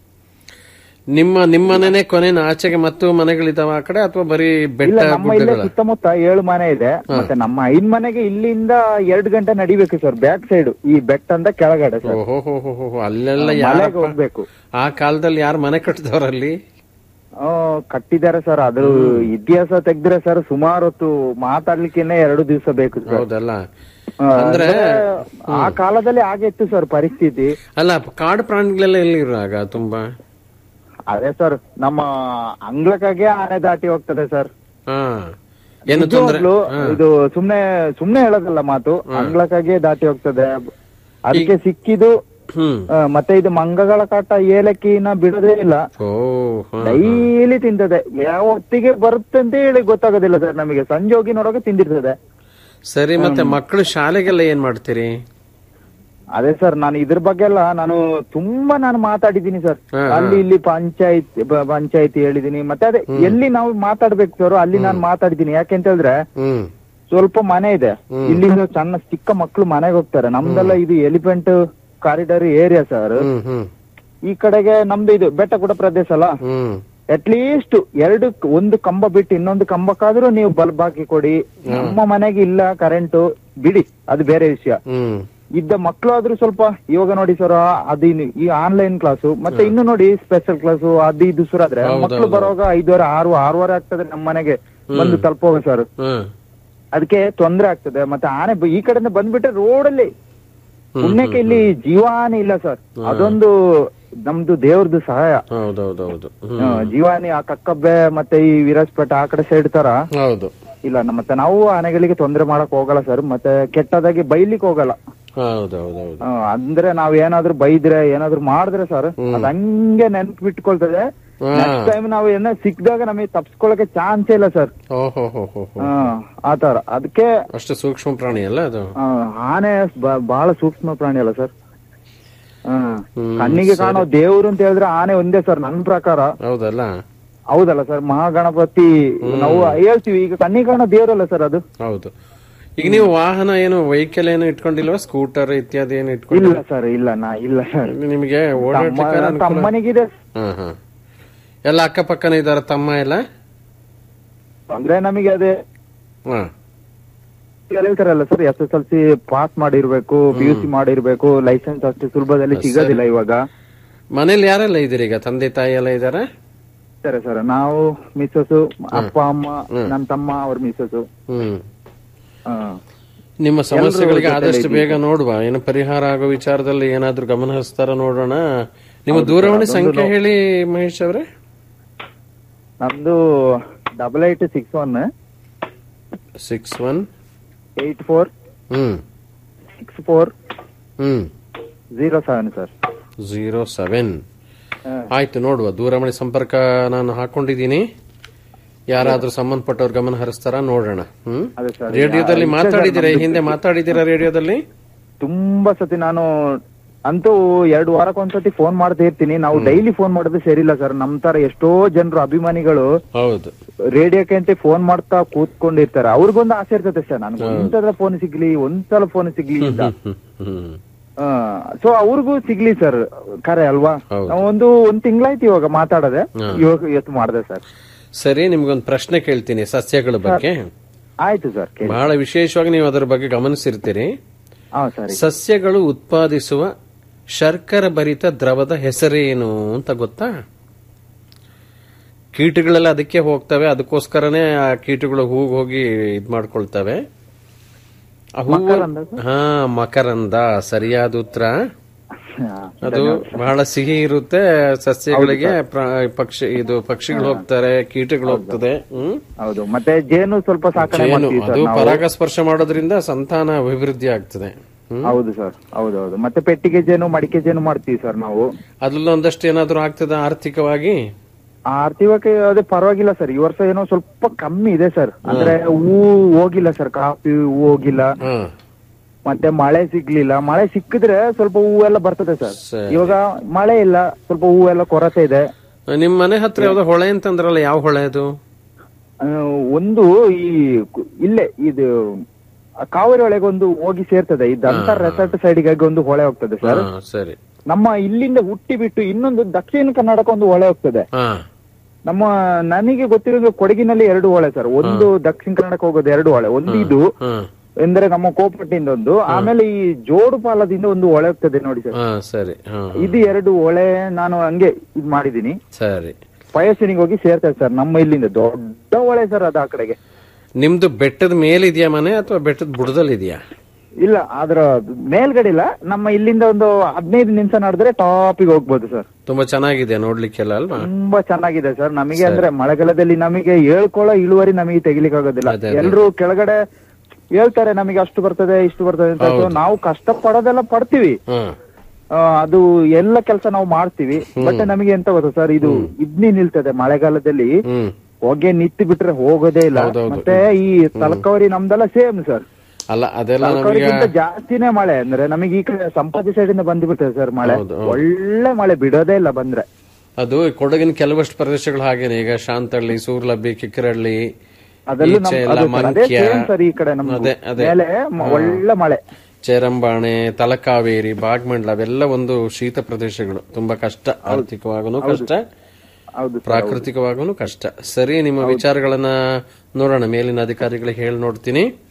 ನಿಮ್ಮ ನಿಮ್ಮನೇನೆ ಕೊನೆನ ಆಚೆಗೆ ಮತ್ತು ಮನೆಗಳಿದಾವ ಆ ಕಡೆ ಅಥವಾ ಬರೀ ಬೆಟ್ಟ ಇಲ್ಲ ನಮ್ಮ ಇಲ್ಲೇ ಗುಡ್ಡಗಳ ಸುತ್ತಮುತ್ತ ಏಳು ಮನೆ ಇದೆ ಮತ್ತೆ ನಮ್ಮ ಐದ್ ಮನೆಗೆ ಇಲ್ಲಿಂದ ಎರಡು ಗಂಟೆ ನಡಿಬೇಕು ಸರ್ ಬ್ಯಾಕ್ ಸೈಡ್ ಈ ಬೆಟ್ಟದಿಂದ ಕೆಳಗಡೆ ಸರ್ ಓಹೋ ಹೋ ಹೋ ಹೋ ಅಲ್ಲೆಲ್ಲ ಮಲೆಗೆ ಯಾರ ಹೋಗ್ಬೇಕು ಆ ಕಾಲದಲ್ಲಿ ಯಾರು ಮನೆ ಕಟ್ಟಿದವರಲ್ಲಿ ಆ, ಕಟ್ಟಿದ್ದಾರೆ ಸರ್ ಅದ್ರ ಇತಿಹಾಸ ತೆಗ್ದ್ರೆ ಸರ್ ಸುಮಾರು ಹೊತ್ತು ಮಾತಾಡ್ಲಿಕ್ಕೆನೆ ಎರಡು ದಿವಸ ಬೇಕು ಸರ್ ಹೌದಲ್ಲ ಆ, ಅಂದ್ರೆ ಆ ಕಾಲದಲ್ಲಿ ಆಗಿತ್ತು ಸರ್ ಪರಿಸ್ಥಿತಿ ಅಲ್ಲ ಕಾಡು ಪ್ರಾಣಿಗಳೆಲ್ಲ ಎಲ್ಲಿರುವಾಗ ತುಂಬಾ ಅದೇ ಸರ್ ನಮ್ಮ ಅಂಗ್ಲಕ್ಕಾಗೆ ಆನೆ ದಾಟಿ ಹೋಗ್ತದೆ ಸರ್ ಹಾ ಏನು ತೊಂದ್ರೆ ನಿಜವಾಗ್ಲೂ ಹಾ. ಇದು ಸುಮ್ನೆ ಸುಮ್ನೆ ಹೇಳೋದಲ್ಲ ಮಾತು ಅಂಗ್ಲಕ್ಕಾಗೆ ದಾಟಿ ಹೋಗ್ತದೆ ಅದಕ್ಕೆ ಸಿಕ್ಕಿದು ಹ್ಮ್ ಆ, ಮತ್ತೆ ಇದು ಮಂಗಗಳ ಕಾಟ ಏಲಕ್ಕಿನ ಬಿಡೋದೇ ಇಲ್ಲ ಓ ಹಾ, ಹಾ. ಡೈಲಿ ತಿಂತದೆ ಯಾವ ಹೊತ್ತಿಗೆ ಬರುತ್ತೆ ಅಂತ ಹೇಳಿ ಗೊತ್ತಾಗೋದಿಲ್ಲ ಸರ್ ನಮಗೆ ಸಂಜೆ ಹೋಗಿ ನೋಡೋಕೆ ತಿಂದಿರ್ತದೆ ಸರಿ ಮತ್ತೆ ಮಕ್ಕಳು ಶಾಲೆಗೆಲ್ಲ ಏನ್ ಮಾಡ್ತೀರಿ ಅದೇ ಸರ್ ನಾನು ಇದ್ರ ಬಗ್ಗೆ ಎಲ್ಲ ನಾನು ತುಂಬಾ ನಾನು ಮಾತಾಡಿದ್ದೀನಿ ಸರ್ ಹಾ, ಹಾ. ಅಲ್ಲಿ ಇಲ್ಲಿ ಪಂಚಾಯತ್ ಪಂಚಾಯತಿ ಹೇಳಿದೀನಿ ಮತ್ತೆ ಅದೇ ಎಲ್ಲಿ ನಾವು ಮಾತಾಡ್ಬೇಕು ಸರ್ ಅಲ್ಲಿ ನಾನು ಮಾತಾಡಿದ್ದೀನಿ ಯಾಕೆಂತ ಹೇಳಿದ್ರೆ ಹ್ಮ್ ಸ್ವಲ್ಪ ಮನೆ ಇದೆ ಹ್ಮ್. ಇಲ್ಲಿಂದ ಸಣ್ಣ ಚಿಕ್ಕ ಮಕ್ಕಳು ಮನೆಗೆ ಹೋಗ್ತಾರೆ ನಮ್ದೆಲ್ಲ ಇದು ಎಲಿಫೆಂಟ್ ಕಾರಿಡಾರ್ ಏರಿಯಾ ಸರ್ ಹ್ಮ್ ಹ್ಮ್ ಈ ಕಡೆಗೆ ನಮ್ದು ಇದು ಬೆಟ್ಟ ಕೂಡ ಪ್ರದೇಶ ಅಲ್ಲ ಹ್ಮ್ ಅಟ್ ಲೀಸ್ಟ್ ಎರಡು ಒಂದು ಕಂಬ ಬಿಟ್ಟು ಇನ್ನೊಂದು ಕಂಬಕ್ಕಾದ್ರೂ ನೀವು ಬಲ್ಬ್ ಹಾಕಿ ಕೊಡಿ ನಮ್ಮ ಮನೆಗೆ ಇಲ್ಲ ಕರೆಂಟು ಬಿಡಿ ಅದು ಬೇರೆ ವಿಷಯ ಹ್ಮ್ ಇದ್ದ ಮಕ್ಕಳು ಆದ್ರೂ ಸ್ವಲ್ಪ ಇವಾಗ ನೋಡಿ ಸರ್ ಅದು ಇನ್ನು- ಈ ಆನ್ಲೈನ್ ಕ್ಲಾಸು ಮತ್ತೆ ಇನ್ನು ನೋಡಿ ಸ್ಪೆಷಲ್ ಕ್ಲಾಸು ಅದು ಇದು ಸುರ ಆದ್ರೆ ಹೌದು, ಮಕ್ಕಳು ಹೌದು. ಬರುವಾಗ ಐದುವರೆ ಆರು ಆರೂವರೆ ಆಗ್ತದೆ ನಮ್ಮ ಮನೆಗೆ ಬಂದು ತಲುಪೋಗ ಸರ್ ಹ್ಮ್ ಅದಕ್ಕೆ ತೊಂದ್ರೆ ಆಗ್ತದೆ ಮತ್ತೆ ಆನೆ ಬ- ಈ ಕಡೆಯಿಂದ ಬಂದ್ಬಿಟ್ರೆ ರೋಡಲ್ಲಿ ಪುಣ್ಯಕ್ಕೆ ಇಲ್ಲಿ ಜೀವಾನಿ ಇಲ್ಲ ಸರ್ ಅದೊಂದು ನಮ್ದು ದೇವ್ರದ್ದು ಸಹಾಯ ಹೌದೌದೌದು ಆ, ಜೀವಾನಿ ಆ ಕಕ್ಕಬ್ಬೆ ಮತ್ತೆ ಈ ವಿರಾಜ್ಪೇಟೆ ಆ ಕಡೆ ಸೈಡ್ ತರ ಹೌದು ಇಲ್ಲ ನಮ್ಮ- ಮತ್ತೆ ನಾವು ಆನೆಗಳಿಗೆ ತೊಂದರೆ ಮಾಡಕ್ ಹೋಗಲ್ಲ ಸರ್ ಮತ್ತೆ ಕೆಟ್ಟದಾಗಿ ಬೈಲಿಕ್ ಹೋಗಲ್ಲ ಹೌದೌದೌದು ಆ, ಅಂದ್ರೆ ನಾವ್ ಏನಾದ್ರೂ ಬೈದ್ರೆ ಏನಾದ್ರೂ ಮಾಡಿದ್ರೆ ಸರ್ ಅದ್ ಹಂಗೆ ನೆನ್ಪು ಬಿಟ್ಕೊಳ್ತದೆ ಹಾ. ನೆಕ್ಸ್ಟ್ ಟೈಮ್ ನಾವು ಏನ ಸಿಕ್ಕಿದಾಗ ನಮಗೆ ತಪ್ಸ್ಕೊಳಕ್ಕೆ ಚಾನ್ಸ್ ಇಲ್ಲ ಸರ್ ಓಹೋ ಹೋ ಹೋ ಹೋ ಆ ತರ ಅದಕ್ಕೆ ಅಷ್ಟು ಸೂಕ್ಷ್ಮ ಪ್ರಾಣಿ ಅಲ್ಲ ಅದು ಆ, ಆನೆ ಬ- ಬಹಳ ಸೂಕ್ಷ್ಮ ಪ್ರಾಣಿ ಅಲ್ಲ ಸರ್ ಹ್ಮ್, ಕಣ್ಣಿಗೆ ಸರಿ. ಕಾಣೋ ದೇವ್ರು ಅಂತ ಹೇಳಿದ್ರೆ ಆನೆ ಒಂದೇ ಸರ್ ನನ್ನ ಪ್ರಕಾರ ಹೌದಲ್ಲ ಹೌದಲ್ಲ ಸರ್ ಮಹಾಗಣಪತಿ ನಾವು ಹೇಳ್ತೀವಿ ಈಗ ಕಣ್ಣಿಗೆ ಕಾಣೋ ದೇವ್ರಲ್ಲ ಸರ್ ಅದು ಹೌದು ಈಗ ನೀವು ವಾಹನ ಏನು ವೆಹಿಕಲ್ ಏನು ಇಟ್ಕೊಂಡಿಲ್ವಾ ಸ್ಕೂಟರ್ ಇತ್ಯಾದಿ ಏನು ಇಲ್ಲ ಇಟ್ಕೊಂಡಿಲ್ಲ ಸರ್ ಇಲ್ಲ ನಾ ಇಲ್ಲ ಸರ್ ನಿಮಗೆ ಓಡಾಡ್ಲಿಕ್ಕೆ ಅನುಕೂಲ- ತಮ್ಮನಿಗಿದೆ ಹಾ ಹಾ ಎಲ್ಲ ಅಕ್ಕಪಕ್ಕನ ಇದಾರ ತಮ್ಮ ಎಲ್ಲ ಅಂದ್ರೆ ನಮಗೆ ಅದೇ ಹಾ ಈಗ ಹೇಳ್ತಾರಲ್ಲ sir S S L C pass ಮಾಡಿರ್ಬೇಕು ಪಿ ಯು ಸಿ ಮಾಡಿರ್ಬೇಕು ಲೈಸೆನ್ಸ್ ಅಷ್ಟು ಸುಲಭದಲ್ಲಿ ಸಿಗೋದಿಲ್ಲ ಇವಾಗ ಮನೇಲಿ ಯಾರೆಲ್ಲ ಇದ್ದೀರಿ ಈಗ ತಂದೆ ತಾಯಿ ಎಲ್ಲ ಇದಾರ ಸರಿ ಸರ್ ನಾವು ಮಿಸ್ಸಸ್ ಅಪ್ಪ ಅಮ್ಮ ನನ್ನ ತಮ್ಮ ಅವ್ರ ಮಿಸ್ಸಸ್ ಹ್ಮ್ ನಿಮ್ಮ ಸಮಸ್ಯೆಗಳಿಗೆ ಆದಷ್ಟು ಬೇಗ ನೋಡುವ ಏನು ಪರಿಹಾರ ಆಗೋ ವಿಚಾರದಲ್ಲಿ ಏನಾದ್ರೂ ಗಮನ ಹರಿಸ್ತಾರ ನೋಡೋಣ ನಿಮ್ಮ ಹೌದು ದೂರವಾಣಿ ಸರ್, ಸಂಖ್ಯೆ ಅದೊಂದು ಹೇಳಿ ಮಹೇಶ್ ಅವರೇ ನಮ್ದು double eight six one six one eight four hmm six four hmm zero seven sir zero seven ಆಯ್ತು ನೋಡುವ ದೂರವಾಣಿ ಸಂಪರ್ಕ ನಾನು ಹಾಕೊಂಡಿದ್ದೀನಿ ಯಾರಾದ್ರೂ ಸಂಬಂಧಪಟ್ಟವ್ರ ಗಮನ ಹರಿಸ್ತಾರ ನೋಡೋಣ ಹ್ಮ್ ಅದೇ ಸರ್, ರೇಡಿಯೋದಲ್ಲಿ ಈಗ ಮಾತಾಡಿದ್ದೀರಾ ಈ ನಮ್ದು- ಹಿಂದೆ ಮಾತಾಡಿದ್ದೀರಾ ರೇಡಿಯೋದಲ್ಲಿ ತುಂಬಾ ಸತಿ ನಾನು ಅಂತೂ ಎರಡು ವಾರಕ್ಕೊಂದ್ಸತಿ ಫೋನ್ ಮಾಡ್ತಾ ಇರ್ತೀನಿ ನಾವು ಡೈಲಿ ಫೋನ್ ಮಾಡೋದು ಸರಿಯಿಲ್ಲ ಸರ್ ನಮ್ ತರ ಎಷ್ಟೋ ಜನರು ಅಭಿಮಾನಿಗಳು ಹೌದು ರೇಡಿಯೋಕ್ಕೆ ಅಂತ ಫೋನ್ ಮಾಡ್ತಾ ಕೂತ್ಕೊಂಡಿರ್ತಾರೆ ಅವ್ರಿಗೊಂದು ಆಸೆ ಇರ್ತದೆ ಸರ್ ನನ್ಗೆ ಒಂದ್ಸಲ ಫೋನ್ ಸಿಗ್ಲಿ ಒಂದ್ಸಲ ಫೋನ್ ಸಿಗ್ಲಿ ಅಂತ ಹ್ಮ್ ಸೊ ಅವ್ರಿಗೂ ಸಿಗ್ಲಿ ಸರ್ ಕರೆ ಅಲ್ವಾ ಹೌದು. ನಾವು ಒಂದು ಒಂದ್ ತಿಂಗಳಾಯ್ತು ಇವಾಗ ಮಾತಾಡದೆ ಹಾ. ಇವಾಗ ಇವತ್ತು ಮಾಡಿದೆ ಸರ್ ಸರಿ ನಿಮ್ಗೊಂದು ಪ್ರಶ್ನೆ ಕೇಳ್ತೀನಿ ಸಸ್ಯಗಳ ಬಗ್ಗೆ ಆಯ್ತು ಸರ್ ಕೇಳಿ ಬಹಳ ವಿಶೇಷವಾಗಿ ನೀವು ಅದರ ಬಗ್ಗೆ ಗಮನಿಸಿರ್ತೀರಿ ಹಾ ಸರಿ ಸಸ್ಯಗಳು ಉತ್ಪಾದಿಸುವ ಶರ್ಕರ ಭರಿತ ದ್ರವದ ಹೆಸರೇನು ಅಂತ ಗೊತ್ತಾ ಕೀಟಗಳೆಲ್ಲ ಅದಕ್ಕೆ ಹೋಗ್ತವೆ ಅದಕ್ಕೋಸ್ಕರನೇ ಆ ಕೀಟಗಳು ಹೂಗ್ ಹೋಗಿ ಇದ್ ಮಾಡ್ಕೊಳ್ತವೆ ಆ ಹೂವು ಮಕರಂದ ಹಾ ಮಕರಂದ ಸರಿಯಾದ ಉತ್ತರ ಅದು ಬಹಳ ಸಿಹಿ ಇರುತ್ತೆ ಸಸ್ಯಗಳಿಗೆ ಪ್ರಾ- ಪಕ್ಷಿ ಇದು ಪಕ್ಷಿಗಳು ಹೋಗ್ತಾರೆ ಕೀಟಗಳು ಹೋಗ್ತದೆ ಹ್ಮ್ ಹೌದು ಮತ್ತೆ ಜೇನು ಸ್ವಲ್ಪ ಸಾಕಣೆ ಜೇನು ಮಾಡ್ತೀವಿ ಅದು ಸರ್ ನಾವು ಪರಾಗಸ್ಪರ್ಶ ಮಾಡೋದ್ರಿಂದ ಸಂತಾನ ಅಭಿವೃದ್ಧಿ ಆಗ್ತದೆ ಹ್ಮ್ ಹೌದು ಸರ್ ಹೌದು ಹೌದು ಮತ್ತೆ ಪೆಟ್ಟಿಗೆ ಜೇನು ಮಡಿಕೆ ಜೇನು ಮಾಡ್ತೀವಿ ಸರ್ ನಾವು ಅದ್ರಲ್ಲಿ ಒಂದಷ್ಟು ಏನಾದ್ರೂ ಆಗ್ತದ ಆರ್ಥಿಕವಾಗಿ ಆರ್ಥಿಕಕ್ಕೆ ಅದೇ ಪರವಾಗಿಲ್ಲ ಸರ್ ಈ ವರ್ಷ ಏನೋ ಸ್ವಲ್ಪ ಕಮ್ಮಿ ಇದೆ ಸರ್ ಅಂದ್ರೆ ಹೂ ಹೋಗಿಲ್ಲ ಸರ್ ಕಾಫಿ ಹೂ ಹೋಗಿಲ್ಲ ಹಾ ಮತ್ತೆ ಮಳೆ ಸಿಗ್ಲಿಲ್ಲ ಮಳೆ ಸಿಕ್ಕಿದ್ರೆ ಸ್ವಲ್ಪ ಹೂವೆಲ್ಲ ಬರ್ತದೆ ಸರ್ ಸರಿ. ಇವಾಗ ಮಳೆ ಇಲ್ಲ ಸ್ವಲ್ಪ ಹೂವೆಲ್ಲ ಕೊರತೆ ಇದೆ ನಿಮ್ ಮನೆ ಹತ್ರ ಯಾವ್ದೋ ಹೊಳೆ ಅಂತಂದ್ರಲ್ಲ ಯಾವ ಹೊಳೆ ಅದು ಆ, ಒಂದು ಈ ಕು- ಇಲ್ಲೇ ಇದು ಆ ಕಾವೇರಿ ಹೊಳೆಗೆ ಒಂದು ಹೋಗಿ ಸೇರ್ತದೆ ಈ ದಂತರ ರೆಸಾರ್ಟ್ ಸೈಡ್ಗಾಗಿ ಒಂದು ಹೊಳೆ ಹೋಗ್ತದೆ ಸರ್ ಹಾ, ಸರಿ ನಮ್ಮ ಇಲ್ಲಿಂದ ಹುಟ್ಟಿ ಬಿಟ್ಟು ಇನ್ನೊಂದು ದಕ್ಷಿಣ ಕರ್ನಾಟಕ ಒಂದು ಹೊಳೆ ಹೋಗ್ತದೆ ಹಾ ನಮ್ಮ ನನಗೆ ಗೊತ್ತಿರೋದು ಕೊಡಗಿನಲ್ಲಿ ಎರಡು ಹೊಳೆ ಸರ್ ಒಂದು ದಕ್ಷಿಣ ಕನ್ನಡಕ್ಕೆ ಹೋಗೋದು ಎರಡು ಹೊಳೆ ಒಂದು ಇದು ಹಾ ಎಂದ್ರೆ ನಮ್ಮ ಕೋಪಟ್ಟಿಂದ ಒಂದು ಆಮೇಲೆ ಈ ಜೋಡು ಪಾಲದಿಂದ ಒಂದು ಹೊಳೆ ಹೋಗ್ತದೆ ನೋಡಿ ಸರ್ ಹಾ ಸರಿ ಹಾ ಇದು ಎರಡು ಹೊಳೆ ನಾನು ಹಂಗೆ ಇದ್ ಮಾಡಿದೀನಿ ಸರಿ ಪಯಸ್ಸಿನಿಗೆ ಹೋಗಿ ಸೇರ್ತದೆ ಸರ್ ನಮ್ಮ ಇಲ್ಲಿಂದ ದೊಡ್ಡ ಹೊಳೆ ಸರ್ ಅದು ಆ ಕಡೆಗೆ ನಿಮ್ದು ಬೆಟ್ಟದ ಮೇಲಿದ್ಯಾ ಮನೆ ಅಥವಾ ಬೆಟ್ಟದ ಬುಡದಲ್ಲಿ ಇದೆಯಾ ಇಲ್ಲ ಅದ್ರ ಮೇಲ್ಗಡೆ ಇಲ್ಲ ನಮ್ಮ ಇಲ್ಲಿಂದ ಒಂದು ಹದಿನೈದು ನಿಮಿಷ ನಡೆದ್ರೆ ಟಾಪಿಗೆ ಹೋಗ್ಬೋದು ಸರ್ ತುಂಬಾ ಚೆನ್ನಾಗಿದೆ ನೋಡ್ಲಿಕ್ಕೆಲ್ಲ ಅಲ್ವಾ ತುಂಬಾ ಚೆನ್ನಾಗಿದೆ ಸರ್ ನಮಗೆ ಅಂದ್ರೆ ಮಳೆಗಾಲದಲ್ಲಿ ನಮಗೆ ಹೇಳ್ಕೊಳ್ಳೋ ಇಳುವರಿ ನಮಗೆ ತೆಗಿಲಿಕ್ಕೆ ಆಗೋದಿಲ್ಲ ಅದೇ, ಅದೇ. ಎಲ್ರು ಕೆಳಗಡೆ ಹೇಳ್ತಾರೆ ನಮಗೆ ಅಷ್ಟು ಬರ್ತದೆ ಇಷ್ಟು ಬರ್ತದೆ ಅಂತ So ನಾವು ಕಷ್ಟ ಪಡೋದೆಲ್ಲ ಪಡ್ತೀವಿ ಹ್ಮ್ ಆ, ಅದು ಎಲ್ಲ ಕೆಲಸ ನಾವು ಮಾಡ್ತೀವಿ ಬಟ್ ನಮಗೆ ಎಂತ ಗೊತ್ತಾ ಸರ್ ಇದು ಇದ್ನಿ ನಿಲ್ತದೆ ಮಳೆಗಾಲದಲ್ಲಿ ಹ್ಮ್ ಹೊಗೆ ನಿಂತು ಬಿಟ್ರೆ ಹೋಗೋದೇ ಇಲ್ಲ ಹೌದೌದು. ಮತ್ತೆ ಈ ತಲಕಾವರಿ ನಮ್ದೆಲ್ಲ ಸೇಮ್ ಸರ್ ಅಲ್ಲ ಅದೆಲ್ಲ ನಮಗೆ ತಲಕಾವರಿಗಿಂತ ಜಾಸ್ತಿನೇ ಮಳೆ ಅಂದ್ರೆ ನಮಗೆ ಈ ಕಡೆ ಸಂಪಾಜಿ ಸೈಡ್ ಇಂದ ಬಂದ್ಬಿಡ್ತದೆ ಸರ್ ಮಳೆ ಹೌದು, ಹೌದು. ಒಳ್ಳೆ ಮಳೆ ಬಿಡೋದೇ ಇಲ್ಲ ಬಂದ್ರೆ ಅದು ಕೊಡಗಿನ ಕೆಲವಷ್ಟು ಪ್ರದೇಶಗಳು ಹಾಗೇನೆ ಈಗ ಶಾಂತಳ್ಳಿ ಸೂರ್ಲಬ್ಬಿ ಕಿಕ್ಕರಹಳ್ಳಿ ಅದೆಲ್ಲೂ ನಮ್ ಈಚೆ ಎಲ್ಲ ಅದೇ ಸರ್, ಅದೇ ಮಂಕ್ಯ same ಸರ್ ಈ ಕಡೆ ನಮ್ದು. ಅದೇ ಅದೇ ಮೇಲೆ ಮ- ಒಳ್ಳೆ ಮಳೆ ಚೇರಂಬಾಣೆ ತಲಕಾವೇರಿ ಬಾಗ್ಮಂಡ್ಲ ಅವೆಲ್ಲ ಒಂದು ಶೀತ ಪ್ರದೇಶಗಳು ತುಂಬಾ ಕಷ್ಟ ಆರ್ಥಿಕವಾಗೂ ಕಷ್ಟ ಹೌದು ಸರ್, ಪ್ರಾಕೃತಿಕವಾಗೂ ಕಷ್ಟ ಸರಿ ನಿಮ್ಮ ವಿಚಾರಗಳನ್ನ ನೋಡೋಣ ಮೇಲಿನ ಅಧಿಕಾರಿಗಳಿಗೆ ಹೇಳಿ ನೋಡ್ತೀನಿ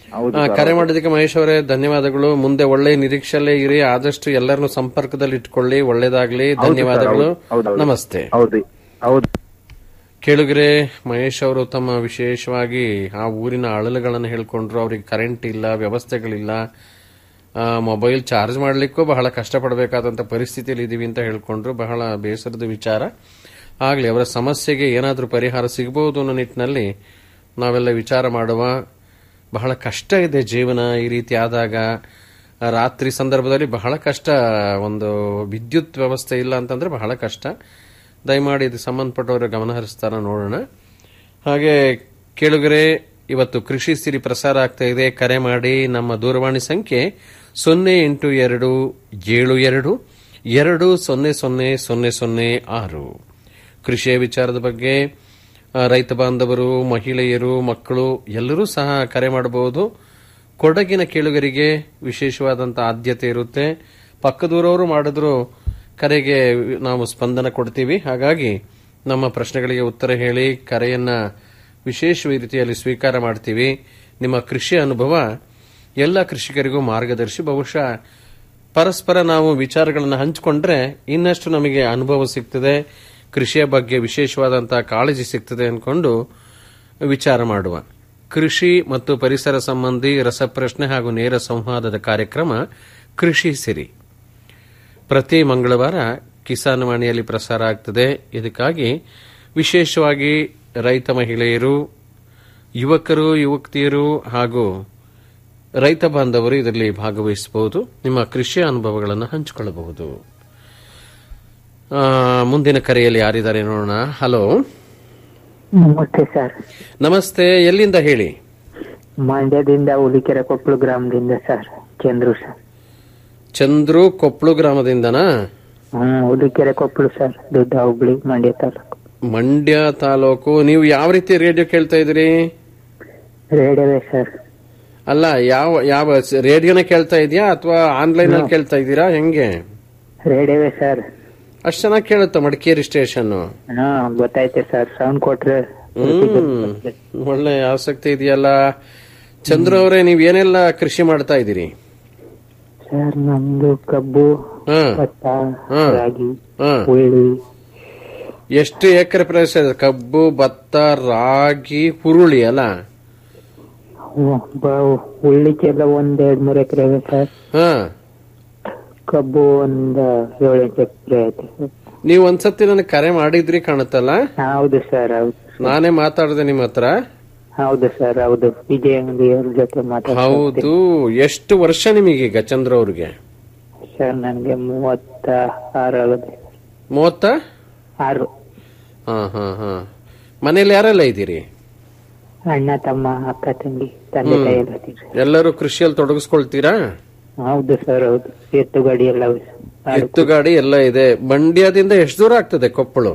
ಹೌದು ಆ, ಸರ್, ಕರೆ ಹೌದು. ಮಾಡಿದ್ದಕ್ಕೆ ಮಹೇಶ್ ಅವರೇ ಧನ್ಯವಾದಗಳು ಮುಂದೆ ಒಳ್ಳೆ ನಿರೀಕ್ಷೆಯಲ್ಲೇ ಇರಿ ಆದಷ್ಟು ಎಲ್ಲರನ್ನು ಸಂಪರ್ಕದಲ್ಲಿ ಇಟ್ಕೊಳ್ಳಿ ಒಳ್ಳೇದಾಗ್ಲಿ ಹೌದು ಸರ್, ಧನ್ಯವಾದಗಳು ಹೌದು, ಹೌದು, ಹೌದು. ನಮಸ್ತೆ ಹೌದು ಹೌದು ಕೇಳುಗರೆ ಮಹೇಶ್ ಅವರು ತಮ್ಮ ವಿಶೇಷವಾಗಿ ಆ ಊರಿನ ಅಳಲುಗಳನ್ನು ಹೇಳ್ಕೊಂಡ್ರು ಅವ್ರಿಗೆ ಕರೆಂಟ್ ಇಲ್ಲ ವ್ಯವಸ್ಥೆಗಳಿಲ್ಲ ಆ, ಮೊಬೈಲ್ ಚಾರ್ಜ್ ಮಾಡಲಿಕ್ಕೂ ಬಹಳ ಕಷ್ಟಪಡಬೇಕಾದಂತ ಪರಿಸ್ಥಿತಿಯಲ್ಲಿ ಇದೀವಿ ಅಂತ ಹೇಳ್ಕೊಂಡ್ರು ಬಹಳ ಬೇಸರದ ವಿಚಾರ ಆಗ್ಲಿ ಅವರ ಸಮಸ್ಯೆಗೆ ಏನಾದರೂ ಪರಿಹಾರ ಸಿಗಬಹುದು ಅನ್ನೋ ನಿಟ್ಟಿನಲ್ಲಿ ನಾವೆಲ್ಲ ವಿಚಾರ ಮಾಡುವ ಬಹಳ ಕಷ್ಟ ಇದೆ ಜೀವನ ಈ ರೀತಿ ಆದಾಗ ರಾತ್ರಿ ಸಂದರ್ಭದಲ್ಲಿ ಬಹಳ ಕಷ್ಟ ಒಂದು ವಿದ್ಯುತ್ ವ್ಯವಸ್ಥೆ ಇಲ್ಲ ಅಂತಂದ್ರೆ ಬಹಳ ಕಷ್ಟ ದಯಮಾಡಿ ಇದು ಸಂಬಂಧಪಟ್ಟವರ ಗಮನ ಹರಿಸ್ತಾರ ನೋಡೋಣ ಹಾಗೆ ಕೇಳುಗರೆ ಇವತ್ತು ಕೃಷಿ ಸಿರಿ ಪ್ರಸಾರ ಆಗ್ತಾ ಇದೆ ಕರೆ ಮಾಡಿ ನಮ್ಮ ದೂರವಾಣಿ ಸಂಖ್ಯೆ ಸೊನ್ನೆ ಎಂಟು ಎರಡು ಏಳು ಎರಡು ಎರಡು ಸೊನ್ನೆ ಸೊನ್ನೆ ಸೊನ್ನೆ ಸೊನ್ನೆ ಆರು ಕೃಷಿಯ ವಿಚಾರದ ಬಗ್ಗೆ ಆ, ರೈತ ಬಾಂಧವರು ಮಹಿಳೆಯರು ಮಕ್ಕಳು ಎಲ್ಲರೂ ಸಹ ಕರೆ ಮಾಡಬಹುದು ಕೊಡಗಿನ ಕೇಳುಗರಿಗೆ ವಿಶೇಷವಾದಂತಹ ಆದ್ಯತೆ ಇರುತ್ತೆ ಪಕ್ಕದೂರವರು ಮಾಡಿದ್ರು ಕರೆಗೆ ನಾವು ಸ್ಪಂದನ ಕೊಡ್ತೀವಿ ಹಾಗಾಗಿ ನಮ್ಮ ಪ್ರಶ್ನೆಗಳಿಗೆ ಉತ್ತರ ಹೇಳಿ ಕರೆಯನ್ನ ವಿಶೇಷ ರೀತಿಯಲ್ಲಿ ಸ್ವೀಕಾರ ಮಾಡ್ತೀವಿ ನಿಮ್ಮ ಕೃಷಿ ಅನುಭವ ಎಲ್ಲ ಕೃಷಿಕರಿಗೂ ಮಾರ್ಗದರ್ಶಿ ಬಹುಶಃ ಪರಸ್ಪರ ನಾವು ವಿಚಾರಗಳನ್ನು ಹಂಚಿಕೊಂಡ್ರೆ ಇನ್ನಷ್ಟು ನಮಗೆ ಅನುಭವ ಸಿಗ್ತದೆ ಕೃಷಿಯ ಬಗ್ಗೆ ವಿಶೇಷವಾದಂತಹ ಕಾಳಜಿ ಸಿಗ್ತದೆ ಅನ್ಕೊಂಡು ವಿಚಾರ ಮಾಡುವ ಕೃಷಿ ಮತ್ತು ಪರಿಸರ ಸಂಬಂಧಿ ರಸಪ್ರಶ್ನೆ ಹಾಗೂ ನೇರ ಸಂವಾದದ ಕಾರ್ಯಕ್ರಮ ಕೃಷಿ ಸಿರಿ ಪ್ರತಿ ಮಂಗಳವಾರ ಕಿಸಾನ್ ವಾಣಿಯಲ್ಲಿ ಪ್ರಸಾರ ಆಗ್ತದೆ ಇದಕ್ಕಾಗಿ ವಿಶೇಷವಾಗಿ ರೈತ ಮಹಿಳೆಯರು ಯುವಕರು ಯುವತಿಯರು ಹಾಗೂ ರೈತ ಬಾಂಧವರು ಇದರಲ್ಲಿ ಭಾಗವಹಿಸಬಹುದು ನಿಮ್ಮ ಕೃಷಿ ಅನುಭವಗಳನ್ನು ಹಂಚಿಕೊಳ್ಳಬಹುದು ಆ, ಮುಂದಿನ ಕರೆಯಲ್ಲಿ ಯಾರಿದ್ದಾರೆ ನೋಡೋಣ ಹಲೋ ನಮಸ್ತೆ ಸರ್ ನಮಸ್ತೆ ಎಲ್ಲಿಂದ ಹೇಳಿ ಮಂಡ್ಯದಿಂದ ಹುಲಿಕೆರೆ ಕೊಪ್ಪಳು ಗ್ರಾಮದಿಂದ ಸರ್ ಚಂದ್ರು ಸರ್ ಚಂದ್ರು ಕೊಪ್ಪಳು ಗ್ರಾಮದಿಂದನಾ ಹ್ಮ್ ಹುಲಿಕೆರೆ ಕೊಪ್ಪಳು ಸರ್ ದೊಡ್ಡ ಹುಬ್ಳಿ ಮಂಡ್ಯ ತಾಲೂಕು ಮಂಡ್ಯ ತಾಲೂಕು ನೀವು ಯಾವ ರೀತಿ ರೇಡಿಯೋ ಕೇಳ್ತಾ ಇದ್ದೀರಿ ರೇಡಿಯೋವೇ ಸರ್ ಅಲ್ಲ ಯಾವ ಯಾವ ರೇಡಿಯೋನ ಕೇಳ್ತಾ ಇದೆಯಾ ಅಥವಾ ಆನ್ಲೈನ್ ಅಲ್ಲಿ ಕೇಳ್ತಾ ಇದ್ದೀರಾ ಹೆಂಗೆ ರೇಡಿಯೋವೇ ಸರ್ ಅಷ್ಟು ಚೆನ್ನಾಗಿ ಕೇಳುತ್ತಾ ಮಡಿಕೇರಿ ಸ್ಟೇಷನ್ ಹಾ ಗೊತ್ತಾಯ್ತೆ ಸರ್ ಸೌಂಡ್ ಕೊಟ್ರೆ ಹ್ಮ್ ಒಳ್ಳೆ ಆಸಕ್ತಿ ಇದೆಯಲ್ಲ ಚಂದ್ರ ಅವರೇ ನೀವ್ ಏನೆಲ್ಲ ಕೃಷಿ ಮಾಡ್ತಾ ಇದ್ದೀರಿ ಸರ್ ನಮ್ದು ಕಬ್ಬು ಹಾ. ಭತ್ತ ಹಾ. ರಾಗಿ ಹಾ. ಹುಳ್ಳಿ ಎಷ್ಟು ಎಕರೆ ಪ್ರದೇಶ ಇದೆ ಕಬ್ಬು ಭತ್ತ ರಾಗಿ ಹುರುಳಿ ಅಲ್ಲ ಹ್ಮ್, ಬ- ಹುಳ್ಳಿಗೆಲ್ಲ ಒಂದ್ ಎರಡ್ ಮೂರ್ ಎಕರೆ ಇದೆ ಸರ್ ಹಾ ಕಬ್ಬು ಒಂದ್ ಏಳೆಂಟು ಎಕರೆ ಐತೆ ಸರ್ ನೀವು ಒಂದ್ಸತಿ ನನಗೆ ಕರೆ ಮಾಡಿದ್ರಿ ಕಾಣುತ್ತಲ್ಲ ಹೌದು ಸರ್ ಹೌದು ನಾನೇ ಮಾತಾಡಿದೆ ನಿಮ್ಮ ಹತ್ರ ಹೌದು ಸರ್ ಹೌದು ವಿಜಯ ಅಂಗಡಿ ಅವ್ರ ಜೊತೆ ಮಾತಾಡ್ತಾ ಹೌದು ಎಷ್ಟು ವರ್ಷ ನಿಮಗೀಗ ಚಂದ್ರ ಅವ್ರಿಗೆ ಸರ್ ನನಗೆ ಮೂವತ್ತ ಆರು ಆಗುತ್ತೆ ಮೂವತ್ತ ಆರು ಹಾ ಹಾ ಹಾ ಮನೇಲಿ ಯಾರೆಲ್ಲ ಇದ್ದೀರಿ ಅಣ್ಣ ತಮ್ಮ ಅಕ್ಕ ತಂಗಿ ತಂದೆ ಹ್ಮ್. ತಾಯಿ ಎಲ್ಲ ಇದ್ದೀರಿ. ಎಲ್ಲರೂ ಕೃಷಿಯಲ್ಲಿ ತೊಡಗಿಸ್ಕೊಳ್ತೀರಾ ಹೌದು ಸರ್ ಹೌದು ಎತ್ತು ಗಾಡಿ ಎಲ್ಲ ಎತ್ತು ಗಾಡಿ ಎಲ್ಲ ಇದೆ ಮಂಡ್ಯದಿಂದ ಎಷ್ಟು ದೂರ ಆಗ್ತದೆ ಕೊಪ್ಪಳು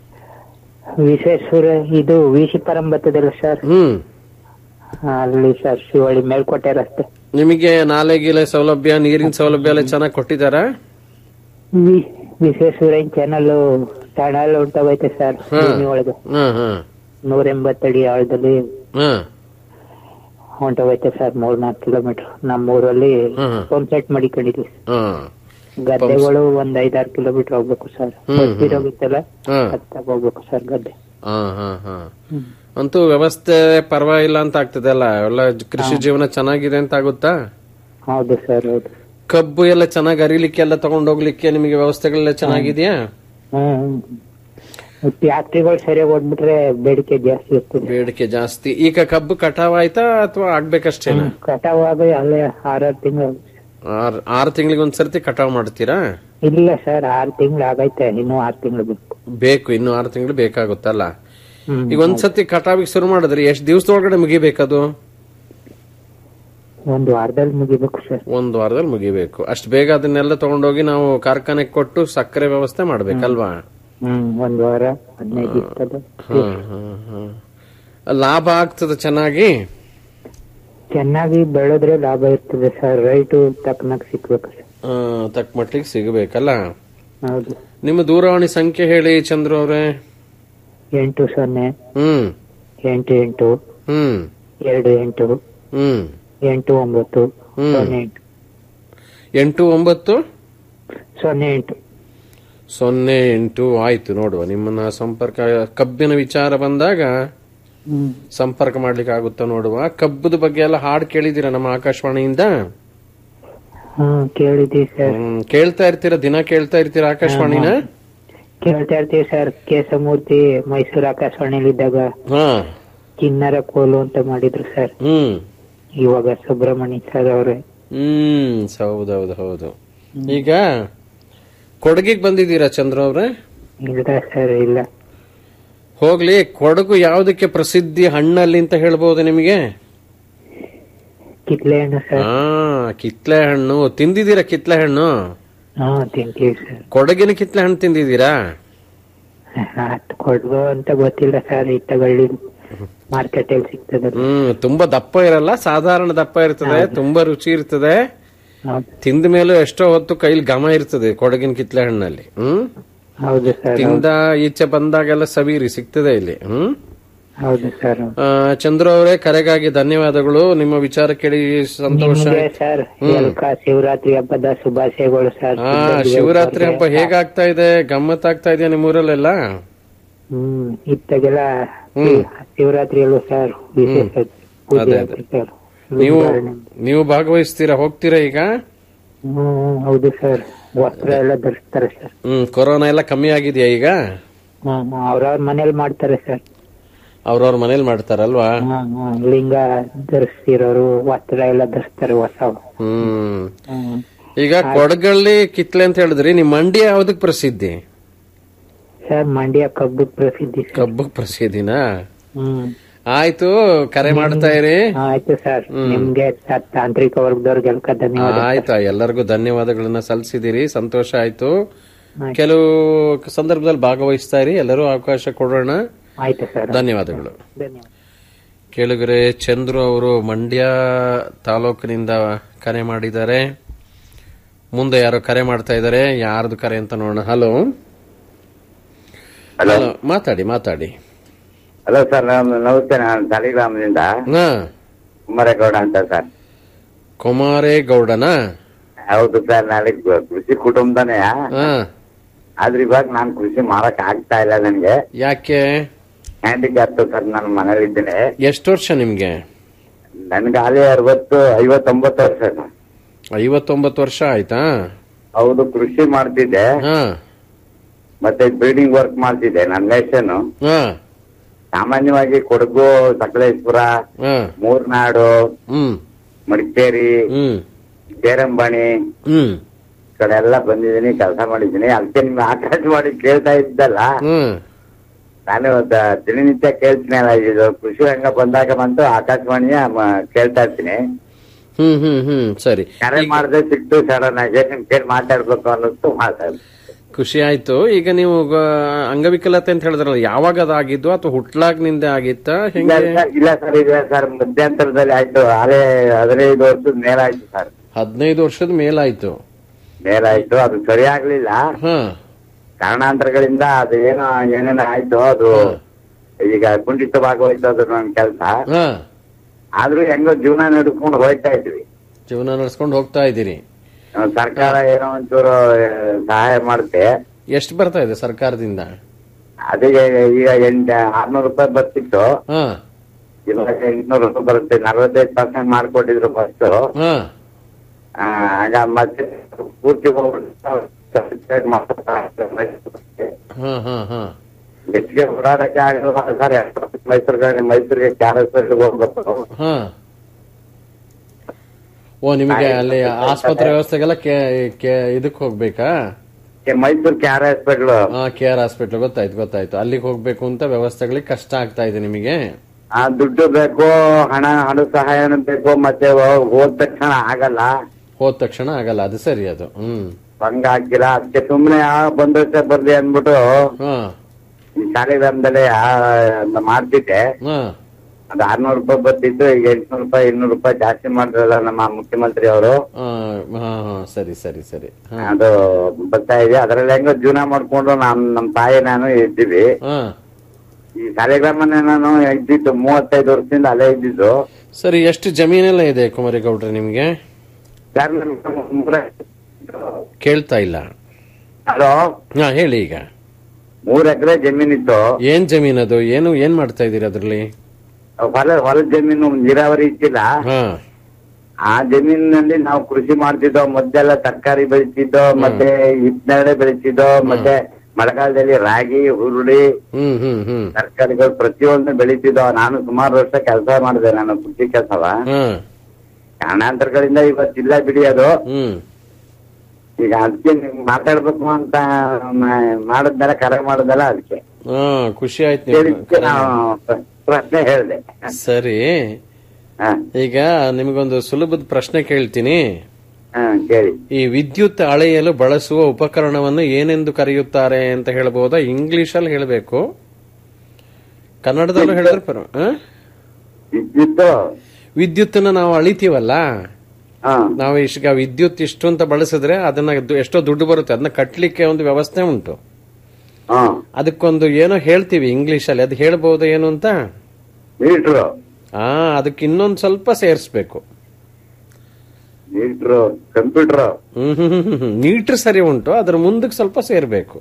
ವಿಶ್ವೇಶ್ವರ ಇದು ವಿಶಿಪರಂ ಬರ್ತದಲ್ಲ ಸರ್ ಹ್ಮ್ ಅಲ್ಲಿ ಸರ್ ಶಿವಳ್ಳಿ ಮೇಲ್ಕೋಟೆ ರಸ್ತೆ ನಿಮಗೆ ನಾಲೆ ಗೀಲೆ ಸೌಲಭ್ಯ ನೀರಿನ ಸೌಲಭ್ಯ ಎಲ್ಲ ಚೆನ್ನಾಗಿ ಕೊಟ್ಟಿದ್ದಾರಾ ವಿ- ವಿಶ್ವೇಶ್ವರ ಚಾನಲ್ ಟನಲ್ ಉಂಟಾಗೈತೆ ಸರ್ ಹಾ. ಭೂಮಿ ಒಳಗೆ ಹಾ ಹಾ ನೂರ ಎಂಬತ್ತಡಿ ಆಳದಲ್ಲಿ ಹಾ ಹೊಂಟೋಗೈತೆ ಸರ್ ಮೂರ್ನಾಲ್ಕು ಕಿಲೋಮೀಟರ್ ನಮ್ಮ ಊರಲ್ಲಿ ಹ್ಮ್. ಪಂಪ್ ಸೆಟ್ ಮಾಡಿಕೊಂಡಿದ್ವಿ ಹಾ ಗದ್ದೆಗಳು ಒಂದ್ ಐದಾರು ಕಿಲೋಮೀಟರ್ ಹೋಗ್ಬೇಕು ಸರ್ ಹ್ಮ್, ಬಸ್ ಹ್ಮ್. ಇರೋಗಿತ್ತಲ್ಲ ಹಾ. ಹತ್ತಾಗ ಹೋಗ್ಬೇಕು ಸರ್ ಗದ್ದೆ ಹಾ ಹಾ ಹಾ ಅಂತೂ ವ್ಯವಸ್ಥೆ ಪರವಾಗಿಲ್ಲ ಅಂತ ಆಗ್ತದೆ ಅಲ್ಲ ಎಲ್ಲ ಕೃಷಿ ಜೀವನ ಚೆನ್ನಾಗಿದೆ ಅಂತ ಆಗುತ್ತಾ ಹೌದು ಸರ್ ಹೌದು ಕಬ್ಬು ಎಲ್ಲ ಚೆನ್ನಾಗಿ ಅರಿಲಿಕ್ಕೆ ಎಲ್ಲ ತಗೊಂಡು ಹೋಗ್ಲಿಕ್ಕೆ ನಿಮಗೆ ವ್ಯವಸ್ಥೆಗಳೆಲ್ಲ ಚೆನ್ನಾಗಿದೆಯಾ ಹ್ಮ್ ಫ್ಯಾಕ್ಟ್ರಿಗಳು ಸರಿಯಾಗಿ ಓಡ್ಬಿಟ್ರೆ ಬೇಡಿಕೆ ಜಾಸ್ತಿ ಇರ್ತದೆ ಬೇಡಿಕೆ ಜಾಸ್ತಿ ಈಗ ಕಬ್ಬು ಕಟಾವ್ ಆಯ್ತಾ ಅಥವಾ ಆಗ್ಬೇಕಷ್ಟೇನಾ ಕಟಾವ್ ಆಗಿ ಅಲ್ಲೇ ಆರಾರು ತಿಂಗಳು ಆರ್ ಆರು ತಿಂಗಳಿಗೆ ಒಂದ್ಸರ್ತಿ ಕಟಾವ್ ಮಾಡ್ತೀರಾ ಇಲ್ಲ ಸರ್ ಆರು ತಿಂಗಳು ಆಗೈತೆ ಇನ್ನೂ ಆರು ತಿಂಗಳು ಬೇಕು ಬೇಕು ಇನ್ನು ಆರು ತಿಂಗಳು ಬೇಕಾಗುತ್ತಲ್ಲ ಹ್ಮ್. ಈಗ ಒಂದ್ಸತಿ ಕಟಾವಿಗೆ ಶುರು ಮಾಡಿದ್ರಿ ಎಷ್ಟು ದಿವಸದೊಳಗಡೆ ಮುಗಿಬೇಕದು ಒಂದು ವಾರದಲ್ಲಿ ಮುಗಿಬೇಕು ಸರ್ ಒಂದು ವಾರದಲ್ಲಿ ಮುಗಿಬೇಕು ಅಷ್ಟು ಬೇಗ ಅದನ್ನೆಲ್ಲ ತಗೊಂಡೋಗಿ ನಾವು ಕಾರ್ಖಾನೆಗೆ ಕೊಟ್ಟು ಸಕ್ಕರೆ ವ್ಯವಸ್ಥೆ ಮಾಡ್ಬೇಕಲ್ವಾ ಹ್ಮ್ ಒಂದ್ ವಾರ ಹದಿನೈದು ದಿವಸದ ಹ್ಮ್, ಹ್ಮ್, ಹ್ಮ್. ಲಾಭ ಆಗ್ತದೆ ಚೆನ್ನಾಗಿ ಚೆನ್ನಾಗಿ ಬೆಳೆದ್ರೆ ಲಾಭ ಇರ್ತದೆ ಸರ್ ರೈಟು ತಕ್ಕನಾಗ ಸಿಕ್ಬೇಕು ಸರ್ ಆ, ತಕ್ಕ ಮಟ್ಟಿಗೆ ಸಿಗಬೇಕಲ್ಲ ಹೌದು ನಿಮ್ಮ ದೂರವಾಣಿ ಸಂಖ್ಯೆ ಹೇಳಿ ಚಂದ್ರು ಅವ್ರೆ ಎಂಟು ಸೊನ್ನೆ ಹ್ಮ್ ಎಂಟು ಎಂಟು ಹ್ಮ್ ಎರಡು ಎಂಟು ಹ್ಮ್ ಎಂಟು ಒಂಬತ್ತು ಹ್ಮ್. ಸೊನ್ನೆ ಎಂಟು ಎಂಟು ಒಂಬತ್ತು ಸೊನ್ನೆ ಎಂಟು ಸೊನ್ನೆ ಎಂಟು ಆಯ್ತು ನೋಡುವ ನಿಮ್ಮನ್ನ ಸಂಪರ್ಕ ಕಬ್ಬಿನ ವಿಚಾರ ಬಂದಾಗ ಹ್ಮ್ ಸಂಪರ್ಕ ಮಾಡ್ಲಿಕ್ಕೆ ಆಗುತ್ತಾ ನೋಡುವ ಕಬ್ಬದ ಬಗ್ಗೆ ಎಲ್ಲ ಹಾಡು ಕೇಳಿದ್ದೀರಾ ನಮ್ಮ ಆಕಾಶವಾಣಿಯಿಂದ ಹ್ಮ್ ಕೇಳಿದ್ದೀವಿ ಸರ್ ಹ್ಮ್, ಕೇಳ್ತಾ ಇರ್ತೀರಾ ದಿನ ಕೇಳ್ತಾ ಇರ್ತೀರಾ ಆಕಾಶವಾಣಿನ ಕೇಳ್ತಾ ಇರ್ತೀವಿ ಸರ್ ಕೇಶಮೂರ್ತಿ ಮೈಸೂರು ಆಕಾಶವಾಣಿಲಿದ್ದಾಗ ಹಾ ಚಿನ್ನರ ಕೋಲು ಅಂತ ಮಾಡಿದ್ರು ಸರ್ ಹ್ಮ್ ಇವಾಗ ಸುಬ್ರಹ್ಮಣ್ಯ ಸರ್ ಅವ್ರೆ ಹ್ಮ್ ಹೌದೌದು ಹೌದು ಈಗ ಕೊಡಗಿಗೆ ಬಂದಿದ್ದೀರಾ ಚಂದ್ರ ಅವ್ರೆ ಇಲ್ಲ ಸರ್ ಇಲ್ಲ ಹೋಗ್ಲಿ ಕೊಡಗು ಯಾವುದಕ್ಕೆ ಪ್ರಸಿದ್ಧಿ ಹಣ್ಣಲ್ಲಿ ಅಂತ ಹೇಳ್ಬೋದು ನಿಮಗೆ ಕಿತ್ಲೆ ಹಣ್ಣು ಸರ್ ಹಾ ಕಿತ್ಲೆ ಹಣ್ಣು ತಿಂದಿದ್ದೀರಾ ಕಿತ್ಲೆ ಹಣ್ಣು ಹಾ ತಿಂತೀವಿ ಸರ್ ಕೊಡಗಿನ ಕಿತ್ಲೆ ಹಣ್ಣು ತಿಂದಿದ್ದೀರಾ ಅದ್ ಕೊಡ್ಬೋ ಅಂತ ಗೊತ್ತಿಲ್ಲ ಸರ್ ಇತ್ತಗಳ್ಳಿ ಮಾರ್ಕೆಟ್ ಅಲ್ಲಿ ಸಿಗ್ತದೆ ಹ್ಮ್ ತುಂಬಾ ದಪ್ಪ ಇರಲ್ಲ ಸಾಧಾರಣ ದಪ್ಪ ಇರ್ತದೆ ತುಂಬಾ ರುಚಿ ಇರ್ತದೆ ಹೌದು. ತಿಂದ ಮೇಲೂ ಎಷ್ಟೋ ಹೊತ್ತು ಕೈಲಿ ಘಮ ಇರ್ತದೆ ಕೊಡಗಿನ ಕಿತ್ಲೆ ಹಣ್ಣಲ್ಲಿ ಹ್ಮ್ ಹೌದು ಸರ್ ತಿಂದ ಈಚೆ ಬಂದಾಗೆಲ್ಲ ಸವೀರಿ ಸಿಗ್ತದೆ ಇಲ್ಲಿ ಹ್ಮ್ ಹೌದು ಸರ್ ಆ, ಚಂದ್ರು ಅವರೇ ಕರೆಗಾಗಿ ಧನ್ಯವಾದಗಳು ನಿಮ್ಮ ವಿಚಾರ ಕೇಳಿ ಸಂತೋಷ ನಿಮ್ಗೆ ಆಯ್ತು. ಸರ್ ಹ್ಮ್. ಎಲ್ಕ ಶಿವರಾತ್ರಿ ಹಬ್ಬದ ಶುಭಾಶಯಗಳು ಸರ್ ಆ ಶಿವರಾತ್ರಿ ಹಬ್ಬ ಹೇಗಾಗ್ತಾ ಇದೆ ಗಮ್ಮತ್ ಆಗ್ತಾ ಇದೆಯಾ ನಿಮ್ಮೂರಲ್ಲೆಲ್ಲ ಹ್ಮ್ ಇತ್ತಾಗೆಲ್ಲ ಹ್ಮ್. ಶಿವರಾತ್ರಿಯಲ್ಲೂ ಸರ್ ವಿಶೇಷ ಪೂಜೆ ಅದೇ, ಅದೇ. ಆಗುತ್ತೆ ಸರ್ ನೀವು ನೀವು ಭಾಗವಹಿಸ್ತೀರಾ ಹೋಗ್ತೀರಾ ಈಗ ಹ್ಮ್ ಹೌದು ಸರ್ ವಸ್ತ್ರ ಎಲ್ಲ ಧರಿಸ್ತಾರೆ ಸರ್ ಹ್ಮ್ ಕೊರೋನಾ ಎಲ್ಲ ಕಮ್ಮಿ ಆಗಿದೆಯಾ ಈಗ ಹ್ಮ್ ಅವ್ರವ್ರ ಮನೇಲಿ ಮಾಡ್ತಾರೆ ಸರ್ ಅವ್ರವ್ರ ಮನೇಲಿ ಮಾಡ್ತಾರಲ್ವಾ ಹ್ಮ್ ಹ್ಮ್ ಲಿಂಗ ಧರಿಸ್ತಿರೋರು ವಸ್ತ್ರ ಎಲ್ಲ ಧರಿಸ್ತಾರೆ ಹೊಸ ಹ್ಮ್ ಹ್ಮ್ ಈಗ ಕೊಡಗಳ್ಳಿ ಕಿತ್ಲೆ ಅಂತ ಹೇಳಿದ್ರಿ ನಿಮ್ ಮಂಡ್ಯ ಯಾವ್ದಕ್ ಪ್ರಸಿದ್ಧಿ ಸರ್ ಮಂಡ್ಯ ಕಬ್ಬು ಪ್ರಸಿದ್ಧಿ ಸರ್ ಕಬ್ಬು ಪ್ರಸಿದ್ಧಿನಾ ಹ್ಮ್ ಆಯ್ತು ಕರೆ ಮಾಡ್ತಾ ಇರಿ ಹಾ, ಆಯ್ತು ಸರ್ ಹ್ಮ್. ನಿಮ್ಗೆ ಸ- ತಾಂತ್ರಿಕ ವರ್ಗದವ್ರಿಗೆಲ್ಲ ಧನ್ಯವಾದ ಆಯ್ತಾ ಎಲ್ಲರಿಗೂ ಧನ್ಯವಾದಗಳನ್ನ ಸಲ್ಲಿಸಿದಿರಿ ಸಂತೋಷ ಆಯ್ತು ಆಯ್ತು. ಕೆಲವು ಸಂದರ್ಭದಲ್ಲಿ ಭಾಗವಹಿಸ್ತಾ ಇರಿ ಎಲ್ಲರೂ ಅವಕಾಶ ಕೊಡೋಣ ಆಯ್ತು ಸರ್ ಧನ್ಯವಾದಗಳು ಧನ್ಯವಾದ ಕೇಳುಗರೆ ಚಂದ್ರು ಅವರು ಮಂಡ್ಯ ತಾಲೂಕಿನಿಂದ ಕರೆ ಮಾಡಿದ್ದಾರೆ ಮುಂದೆ ಯಾರೋ ಕರೆ ಮಾಡ್ತಾ ಇದ್ದಾರೆ ಯಾರ್ದು ಕರೆ ಅಂತ ನೋಡೋಣ ಹಲೋ ಹಲೋ ಮಾತಾಡಿ ಮಾತಾಡಿ ಹಲೋ ಸರ್ ನಮಸ್ತೆ ನಾನು ಸಾಲಿಗ್ರಾಮದಿಂದ ಹಾ ಕುಮಾರೇಗೌಡ ಅಂತ ಸರ್ ಕುಮಾರೇಗೌಡನಾ ಹೌದು ಸರ್ ನಾಳೆ ಕ- ಕೃಷಿ ಕುಟುಂಬನೇ ಹಾ ಆದ್ರೆ ಇವಾಗ ನಾನು ಕೃಷಿ ಮಾಡಕ್ ಆಗ್ತಾ ಇಲ್ಲ ನನಗೆ ಯಾಕೆ ಹ್ಯಾಂಡಿಕ್ಯಾಪ್ ಸರ್ ನಾನು ಮನೇಲಿ ಇದ್ದೇನೆ ಎಷ್ಟು ವರ್ಷ ನಿಮ್ಗೆ ನನ್ಗೆ ಹಾಲಿ ಅರವತ್ತು ಐವತ್ತೊಂಬತ್ತು ವರ್ಷ ಸರ್ ಐವತ್ತೊಂಬತ್ತು ವರ್ಷ ಆಯ್ತಾ ಹೌದು ಕೃಷಿ ಮಾಡ್ತಿದ್ದೆ ಹಾ ಮತ್ತೆ ಬಿಲ್ಡಿಂಗ್ ವರ್ಕ್ ಮಾಡ್ತಿದ್ದೆ ನನ್ನ ನೇಷನ್ ಹಾ ಸಾಮಾನ್ಯವಾಗಿ ಕೊಡಗು ಸಕಲೇಶ್ಪುರ ಹಾ ಮೂರ್ನಾಡು ಹ್ಮ್ ಮಡಿಕೇರಿ ಹ್ಮ್ ಸೇರಂಬಾಣಿ ಹ್ಮ್ ಈ ಕಡೆ ಎಲ್ಲ ಬಂದಿದ್ದೀನಿ ಕೆಲಸ ಮಾಡಿದ್ದೀನಿ ಅದಕ್ಕೆ ನಿಮ್ಗೆ ಆಕಾಶವಾಣಿ ಕೇಳ್ತಾ ಇದ್ದಲ್ಲ ಹ್ಮ್ ನಾನು ದ- ದಿನನಿತ್ಯ ಕೇಳ್ತೀನಲ್ಲ ಇದು ಕೃಷಿ ರಂಗ ಬಂದಾಗ ಬಂತು ಆಕಾಶವಾಣಿಯ ಮ- ಕೇಳ್ತಾ ಇರ್ತೀನಿ ಹ್ಮ್ ಹ್ಮ್ ಹ್ಮ್ ಸರಿ ಕರೆ ಮಾಡದೆ ಸಿಕ್ತು ಸಡನ್ ಆಗಿ ನಿಮ್ ಕೇಳಿ ಮಾತಾಡ್ಬೇಕು ಅನ್ನಿಸ್ತು ಮಾತಾಡ್ ಖುಷಿ ಆಯ್ತು ಈಗ ನೀವು ಗ- ಅಂಗವಿಕಲತೆ ಅಂತ ಹೇಳಿದ್ರಲ್ಲ ಯಾವಾಗ ಅದಾಗಿದ್ದು ಅಥವಾ ಹುಟ್ಲಾಗ್ನಿಂದ ಆಗಿತ್ತಾ ಇಲ್ಲ ಹೆಂಗೆ ಸರ್ ಇಲ್ಲ ಸರ್ ಇಲ್ಲ ಸರ್ ಮಧ್ಯಂತರದಲ್ಲಿ ಆಯ್ತು ಅದೇ ಹದಿನೈದು ವರ್ಷದ ಮೇಲಾಯ್ತು ಸರ್ ಹದಿನೈದು ವರ್ಷದ ಮೇಲಾಯ್ತು ಮೇಲಾಯ್ತು ಅದು ಸರಿ ಆಗ್ಲಿಲ್ಲ ಹಾ ಕಾರಣಾಂತರಗಳಿಂದ ಅದು ಏನೋ ಏನೇನೋ ಆಯ್ತು ಅದು ಈಗ ಕುಂಠಿತವಾಗೋಯ್ತು ಅದು ನನ್ನ ಕೆಲಸ ಹಾ ಆದ್ರೂ ಹೆಂಗೋ ಜೀವನ ನಡ್ಕೊಂಡು ಹೋಯ್ತಾ ಇದ್ವಿ ಜೀವನ ನಡ್ಸ್ಕೊಂಡು ಹೋಗ್ತಾ ಇದ್ದೀರಿ ಆ, ಸರ್ಕಾರ ಏನೋ ಒಂಚೂರು ಆ, ಸಹಾಯ ಮಾಡುತ್ತೆ ಎಷ್ಟು ಬರ್ತಾ ಇದೆ ಸರ್ಕಾರದಿಂದ ಅದಕ್ಕೆ ಈಗ ಎಂಟ ಆರ್ನೂರು ರೂಪಾಯಿ ಬರ್ತಿತ್ತು ಹಾ ಇವಾಗ ಎಂಟ್ನೂರು ರೂಪಾಯಿ ಬರುತ್ತೆ ನಲವತ್ತೈದು ಪರ್ಸೆಂಟ್ ಮಾಡ್ಕೊಟ್ಟಿದ್ರು ಫಸ್ಟ್ ಹಾ ಆಗ ಮತ್ತೆ ಪೂರ್ತಿ ಹೋಗ್ಬಿಟ್ಟು ಹಾ ಹಾ ಹಾ ಹೆಚ್ಚಿಗೆ ಓಡಾಡಕ್ಕೆ ಆಗಲ್ಲ ಸರ್ ಮೈಸೂರಿಗೆ ಮೈಸೂರಿಗೆ ಕ್ಯಾರೆಸ್ ಹೋಗ್ಬೇಕು ಹಾ ಓ ನಿಮಗೆ ಅಲ್ಲಿ ಆಸ್ಪತ್ರೆ ವ್ಯವಸ್ಥೆಗೆಲ್ಲ ಕೆ- ಕೆ- ಇದಕ್ ಹೋಗ್ಬೇಕಾ ಮೈಸೂರು ಕ್ಯಾರ್ ಹಾಸ್ಪಿಟ್ಲ್ ಹಾ ಕೆ ಆರ್ ಹಾಸ್ಪಿಟಲ್ ಗೊತ್ತಾಯ್ತು ಗೊತ್ತಾಯ್ತು ಅಲ್ಲಿಗೆ ಹೋಗ್ಬೇಕು ಅಂತ ವ್ಯವಸ್ಥೆಗಳಿಗೆ ಕಷ್ಟ ಆಗ್ತಾ ಇದೆ ನಿಮಗೆ ಆ ದುಡ್ಡು ಬೇಕು ಹಣ ಹಣ ಸಹಾಯನೂ ಬೇಕು ಮತ್ತೆ ಹೋ- ಹೋದ ತಕ್ಷಣ ಆಗಲ್ಲ ಹೋದ ತಕ್ಷಣ ಆಗಲ್ಲ ಅದು ಸರಿ ಅದು ಹ್ಮ್ ಹಂಗ ಆಗಿಲ್ಲ ಅದಕ್ಕೆ ಸುಮ್ನೆ ಆ ಬಂದಷ್ಟೇ ಬರ್ಲಿ ಅಂದ್ಬಿಟ್ಟು ಹಾ ಈ ಶಾಲೆಗ್ರಾಮದಲ್ಲಿ ಮಾಡ್ತಿದ್ದೆ ಹಾ ಅದು ಆರ್ನೂರು ರೂಪಾಯಿ ಬರ್ತಿತ್ತು ಈಗ ಎಂಟ್ನೂರು ರೂಪಾಯಿ ಇನ್ನೂರು ರೂಪಾಯಿ ಜಾಸ್ತಿ ಮಾಡಿದ್ರಲ್ಲ ನಮ್ಮ ಮುಖ್ಯಮಂತ್ರಿ ಅವರು ಆ, ಹಾ ಹಾ ಸರಿ ಸರಿ ಸರಿ ಹಾ ಅದು ಬರ್ತಾ ಇದೆ ಅದ್ರಲ್ಲಿ ಹೆಂಗೋ ಜೀವನ ಮಾಡ್ಕೊಂಡು ನಮ್ ನಮ್ ತಾಯಿ ನಾನು ಇದ್ದೀವಿ ಹಾ ಈ ಸಾಲಿಗ್ರಾಮನೇ ನಾನು ಇದ್ದಿದ್ದು ಮೂವತ್ತೈದು ವರ್ಷದಿಂದ ಅಲ್ಲೇ ಇದ್ದಿದ್ದು ಸರಿ ಎಷ್ಟು ಜಮೀನೆಲ್ಲ ಇದೆ ಕುಮಾರೇಗೌಡ್ರೆ ನಿಮ್ಗೆ ಸರ್ ನಮ್ಗೆ ಮೂರ- ಕೇಳ್ತಾ ಇಲ್ಲ ಹಲೋ ಹಾ ಹೇಳಿ ಈಗ ಮೂರ್ ಎಕರೆ ಜಮೀನಿತ್ತು ಏನ್ ಜಮೀನದು ಏನು ಏನ್ ಮಾಡ್ತಾ ಇದೀರಿ ಅದ್ರಲ್ಲಿ ಹೊಲ ಹೊಲದ ಜಮೀನು ನೀರಾವರಿ ಇತ್ತಿಲ್ಲ ಹಾ ಆ ಜಮೀನಿನಲ್ಲಿ ನಾವು ಕೃಷಿ ಮಾಡ್ತಿದ್ದೋ ಮೊದಲೆಲ್ಲ ತರಕಾರಿ ಬೆಳಿತಿದ್ದೋ ಮತ್ತೆ ಹಿಪ್ಪನೇರಳೆ ಬೆಳಿತಿದ್ದೋ ಮತ್ತೆ ಮಳೆಗಾಲದಲ್ಲಿ ರಾಗಿ ಹುರುಳಿ ಹ್ಮ್ ಹ್ಮ್ ಹ್ಮ್ ತರಕಾರಿಗಳು ಪ್ರತಿಯೊಂದು ಬೆಳಿತಿದ್ದೋ ನಾನು ಸುಮಾರು ವರ್ಷ ಕೆಲಸ ಮಾಡಿದೆ ನಾನು ಕೃಷಿ ಕೆಲಸವ ಹಾ ಕಾರಣಾಂತರಗಳಿಂದ ಇವತ್ತಿಲ್ಲ ಬಿಡಿ ಅದು ಹ್ಮ್ ಈಗ ಅದಕ್ಕೆ ನಿಮ್ಗೆ ಮಾತಾಡ್ಬೇಕು ಅಂತ ಮ- ಮಾಡಿದ್ಮೇಲೆ ಕರೆ ಮಾಡಿದ್ಮೇಲೆ ಅದಕ್ಕೆ ಹಾ ಖುಷಿ ಆಯ್ತು ನಿಮ್ಗೆ. ಕೇಳಿದ್ದಕ್ಕೆ ನಾವು ಪ್ರ- ಪ್ರಶ್ನೆ ಹೇಳಿದೆ ಸರಿ ಈಗ ನಿಮಗೊಂದು ಸುಲಭದ ಪ್ರಶ್ನೆ ಕೇಳ್ತೀನಿ ಕೇಳಿ ಈ ವಿದ್ಯುತ್ ಅಳೆಯಲು ಬಳಸುವ ಉಪಕರಣವನ್ನು ಏನೆಂದು ಕರೆಯುತ್ತಾರೆ ಅಂತ ಹೇಳ್ಬಹುದಾ ಇಂಗ್ಲಿಷ್ ಅಲ್ಲಿ ಹೇಳಬೇಕು ಕನ್ನಡದಲ್ಲೂ ಹೇಳಿದ್ರೆ ಪರ ವಿದ್ಯುತ್ ವಿದ್ಯುತ್ತನ್ನ ನಾವು ಅಳಿತೀವಲ್ಲ ನಾವು ಈಗ ವಿದ್ಯುತ್ ಇಷ್ಟು ಅಂತ ಬಳಸಿದ್ರೆ ಅದನ್ನ ದು- ಎಷ್ಟೋ ದುಡ್ಡು ಬರುತ್ತೆ ಅದನ್ನ ಕಟ್ಲಿಕ್ಕೆ ಒಂದು ವ್ಯವಸ್ಥೆ ಉಂಟು ಅದಕ್ಕೊಂದು ಏನೋ ಹೇಳ್ತೀವಿ ಇಂಗ್ಲಿಷ್ ಅಲ್ಲಿ ಅದು ಹೇಳ್ಬಹುದಾ ಏನು ಅಂತ ಮೀಟ್ರು ಆ ಅದಕ್ಕೆ ಇನ್ನೊಂದ್ ಸ್ವಲ್ಪ ಸೇರಿಸ್ಬೇಕು ಮೀಟ್ರು ಕಂಪ್ಯೂಟರ್ ಮೀಟರ್ ಸರಿ ಉಂಟು ಅದ್ರ ಮುಂದಕ್ಕೆ ಸ್ವಲ್ಪ ಸೇರ್ಬೇಕು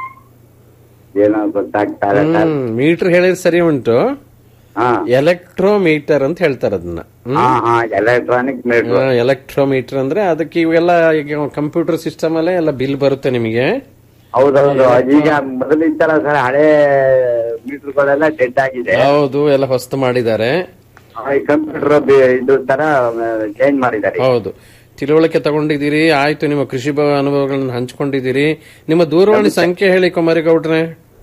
ಏನೋ ಗೊತ್ತಾಗ್ತಾ ಇಲ್ಲ ಸರ್ ಮೀಟರ್ ಹೇಳಿದ್ರೆ ಸರಿ ಉಂಟು ಎಲೆಕ್ಟ್ರೋಮೀಟರ್ ಅಂತ ಹೇಳ್ತಾರೆ ಅದನ್ನ ಹಾ ಹಾ ಎಲೆಕ್ಟ್ರಾನಿಕ್ ಮೀಟ್ರು ಎಲೆಕ್ಟ್ರೋಮೀಟರ್ ಅಂದ್ರೆ ಅದಕ್ಕೆ ಇವೆಲ್ಲ ಈಗ ಕಂಪ್ಯೂಟರ್ ಸಿಸ್ಟಮ್ ಅಲ್ಲೇ ಎಲ್ಲ ಬಿಲ್ ಬರುತ್ತೆ ನಿಮಗೆ ಹೌದೌದು ಈಗ ಮೊದಲಿತ್ತಲ್ಲ ಸರ್ ಹಳೆ ಮೀಟರ್ಗಳೆಲ್ಲ ಡೆಡ್ ಆಗಿದೆ ಹೌದು ಎಲ್ಲ ಹೊಸ್ತು ಮಾಡಿದ್ದಾರೆ ಆ, ಈ ಕಂಪ್ಯೂಟರ್ ಇದು ತರ ಚೇಂಜ್ ಮಾಡಿದ್ದಾರೆ ಹೌದು ತಿಳುವಳಿಕೆ ತಗೊಂಡಿದ್ದೀರಿ ಆಯ್ತು ನಿಮ್ಮ ಕೃಷಿ ಭವ ಅನುಭವಗಳನ್ನ ಹಂಚ್ಕೊಂಡಿದ್ದೀರಿ ನಿಮ್ಮ ದೂರವಾಣಿ ಸಂಖ್ಯೆ ಹೇಳಿ ಕುಮಾರಿಗೌಡ್ರೆ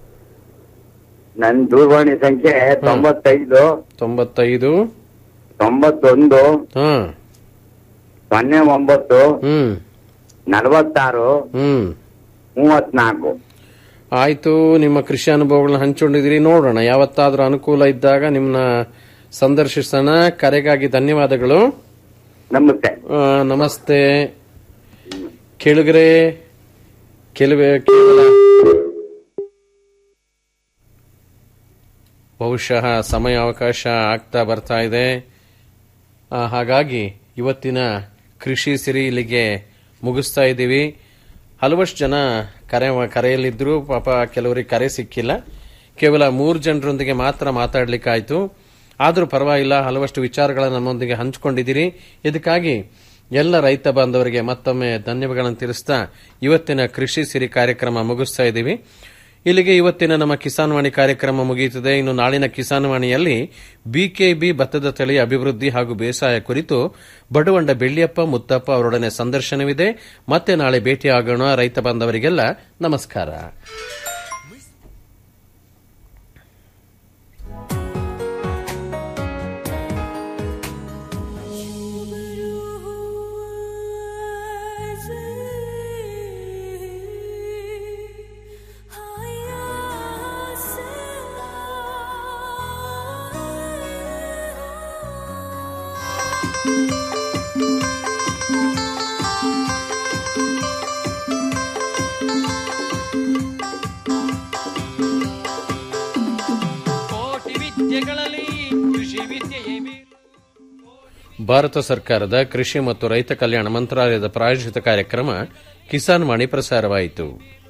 ನನ್ ದೂರವಾಣಿ ಸಂಖ್ಯೆ ತೊಂಬತ್ತೈದು ತೊಂಬತ್ತೈದು ತೊಂಬತ್ತೊಂದು ಹಾ ಸೊನ್ನೆ ಒಂಬತ್ತು ಹ್ಮ್ ನಲವತ್ತಾರು ಹ್ಮ್ ಮೂವತ್ನಾಲ್ಕು ಆಯ್ತು ನಿಮ್ಮ ಕೃಷಿ ಅನುಭವಗಳನ್ನ ಹಂಚಿಕೊಂಡಿದ್ದೀರಿ ನೋಡೋಣ ಯಾವತ್ತಾದ್ರೂ ಅನುಕೂಲ ಇದ್ದಾಗ ನಿಮ್ನ ಸಂದರ್ಶಿಸೋಣ ಕರೆಗಾಗಿ ಧನ್ಯವಾದಗಳು ನಮಸ್ತೆ ನಮಸ್ತೆ ಕೇಳುಗರೆ ಕೆಲವೇ ಕೇವಲ ಬಹುಶಃ ಸಮಯ ಅವಕಾಶ ಆಗ್ತಾ ಬರ್ತಾ ಇದೆ ಆ, ಹಾಗಾಗಿ ಇವತ್ತಿನ ಕೃಷಿ ಸಿರಿ ಇಲ್ಲಿಗೆ ಮುಗಿಸ್ತಾ ಇದ್ದೀವಿ ಹಲವಷ್ಟು ಜನ ಕರೆ ಕರೆಯಲ್ಲಿದ್ರು ಪಾಪ ಕೆಲವರಿಗೆ ಕರೆ ಸಿಕ್ಕಿಲ್ಲ ಕೇವಲ ಮೂರು ಜನರೊಂದಿಗೆ ಮಾತ್ರ ಮಾತಾಡ್ಲಿಕ್ಕಾಯ್ತು ಆದರೂ ಪರವಾಗಿಲ್ಲ ಹಲವಷ್ಟು ವಿಚಾರಗಳನ್ನು ನಮ್ಮೊಂದಿಗೆ ಹಂಚಿಕೊಂಡಿದ್ದೀರಿ ಇದಕ್ಕಾಗಿ ಎಲ್ಲ ರೈತ ಬಾಂಧವರಿಗೆ ಮತ್ತೊಮ್ಮೆ ಧನ್ಯವಾದಗಳನ್ನು ತಿಳಿಸ್ತಾ ಇವತ್ತಿನ ಕೃಷಿ ಸಿರಿ ಕಾರ್ಯಕ್ರಮ ಮುಗಿಸ್ತಾ ಇದ್ದೀವಿ ಇಲ್ಲಿಗೆ ಇವತ್ತಿನ ನಮ್ಮ ಕಿಸಾನ್ ವಾಣಿ ಕಾರ್ಯಕ್ರಮ ಮುಗಿಯುತ್ತದೆ ಇನ್ನು ನಾಳಿನ ಕಿಸಾನ್ ವಾಣಿಯಲ್ಲಿ ಬಿಕೆಬಿ ಭತ್ತದ ತಳಿ ಅಭಿವೃದ್ಧಿ ಹಾಗೂ ಬೇಸಾಯ ಕುರಿತು ಬಡವಂಡ ಬೆಳ್ಳಿಯಪ್ಪ ಮುತ್ತಪ್ಪ ಅವರೊಡನೆ ಸಂದರ್ಶನವಿದೆ ಮತ್ತೆ ನಾಳೆ ಭೇಟಿಯಾಗೋಣ ರೈತ ಬಾಂಧವರಿಗೆಲ್ಲ ನಮಸ್ಕಾರ ಕೋಟಿ ವಿದ್ಯೆಗಳಲ್ಲಿ ಕೃಷಿ ವಿದ್ಯೆಯೇ ಮೇಲು ಭಾರತ ಸರ್ಕಾರದ ಕೃಷಿ ಮತ್ತು ರೈತ ಕಲ್ಯಾಣ ಮಂತ್ರಾಲಯದ ಪ್ರಾಯೋಜಿತ ಕಾರ್ಯಕ್ರಮ ಕಿಸಾನ್ ವಾಣಿ ಪ್ರಸಾರವಾಯಿತು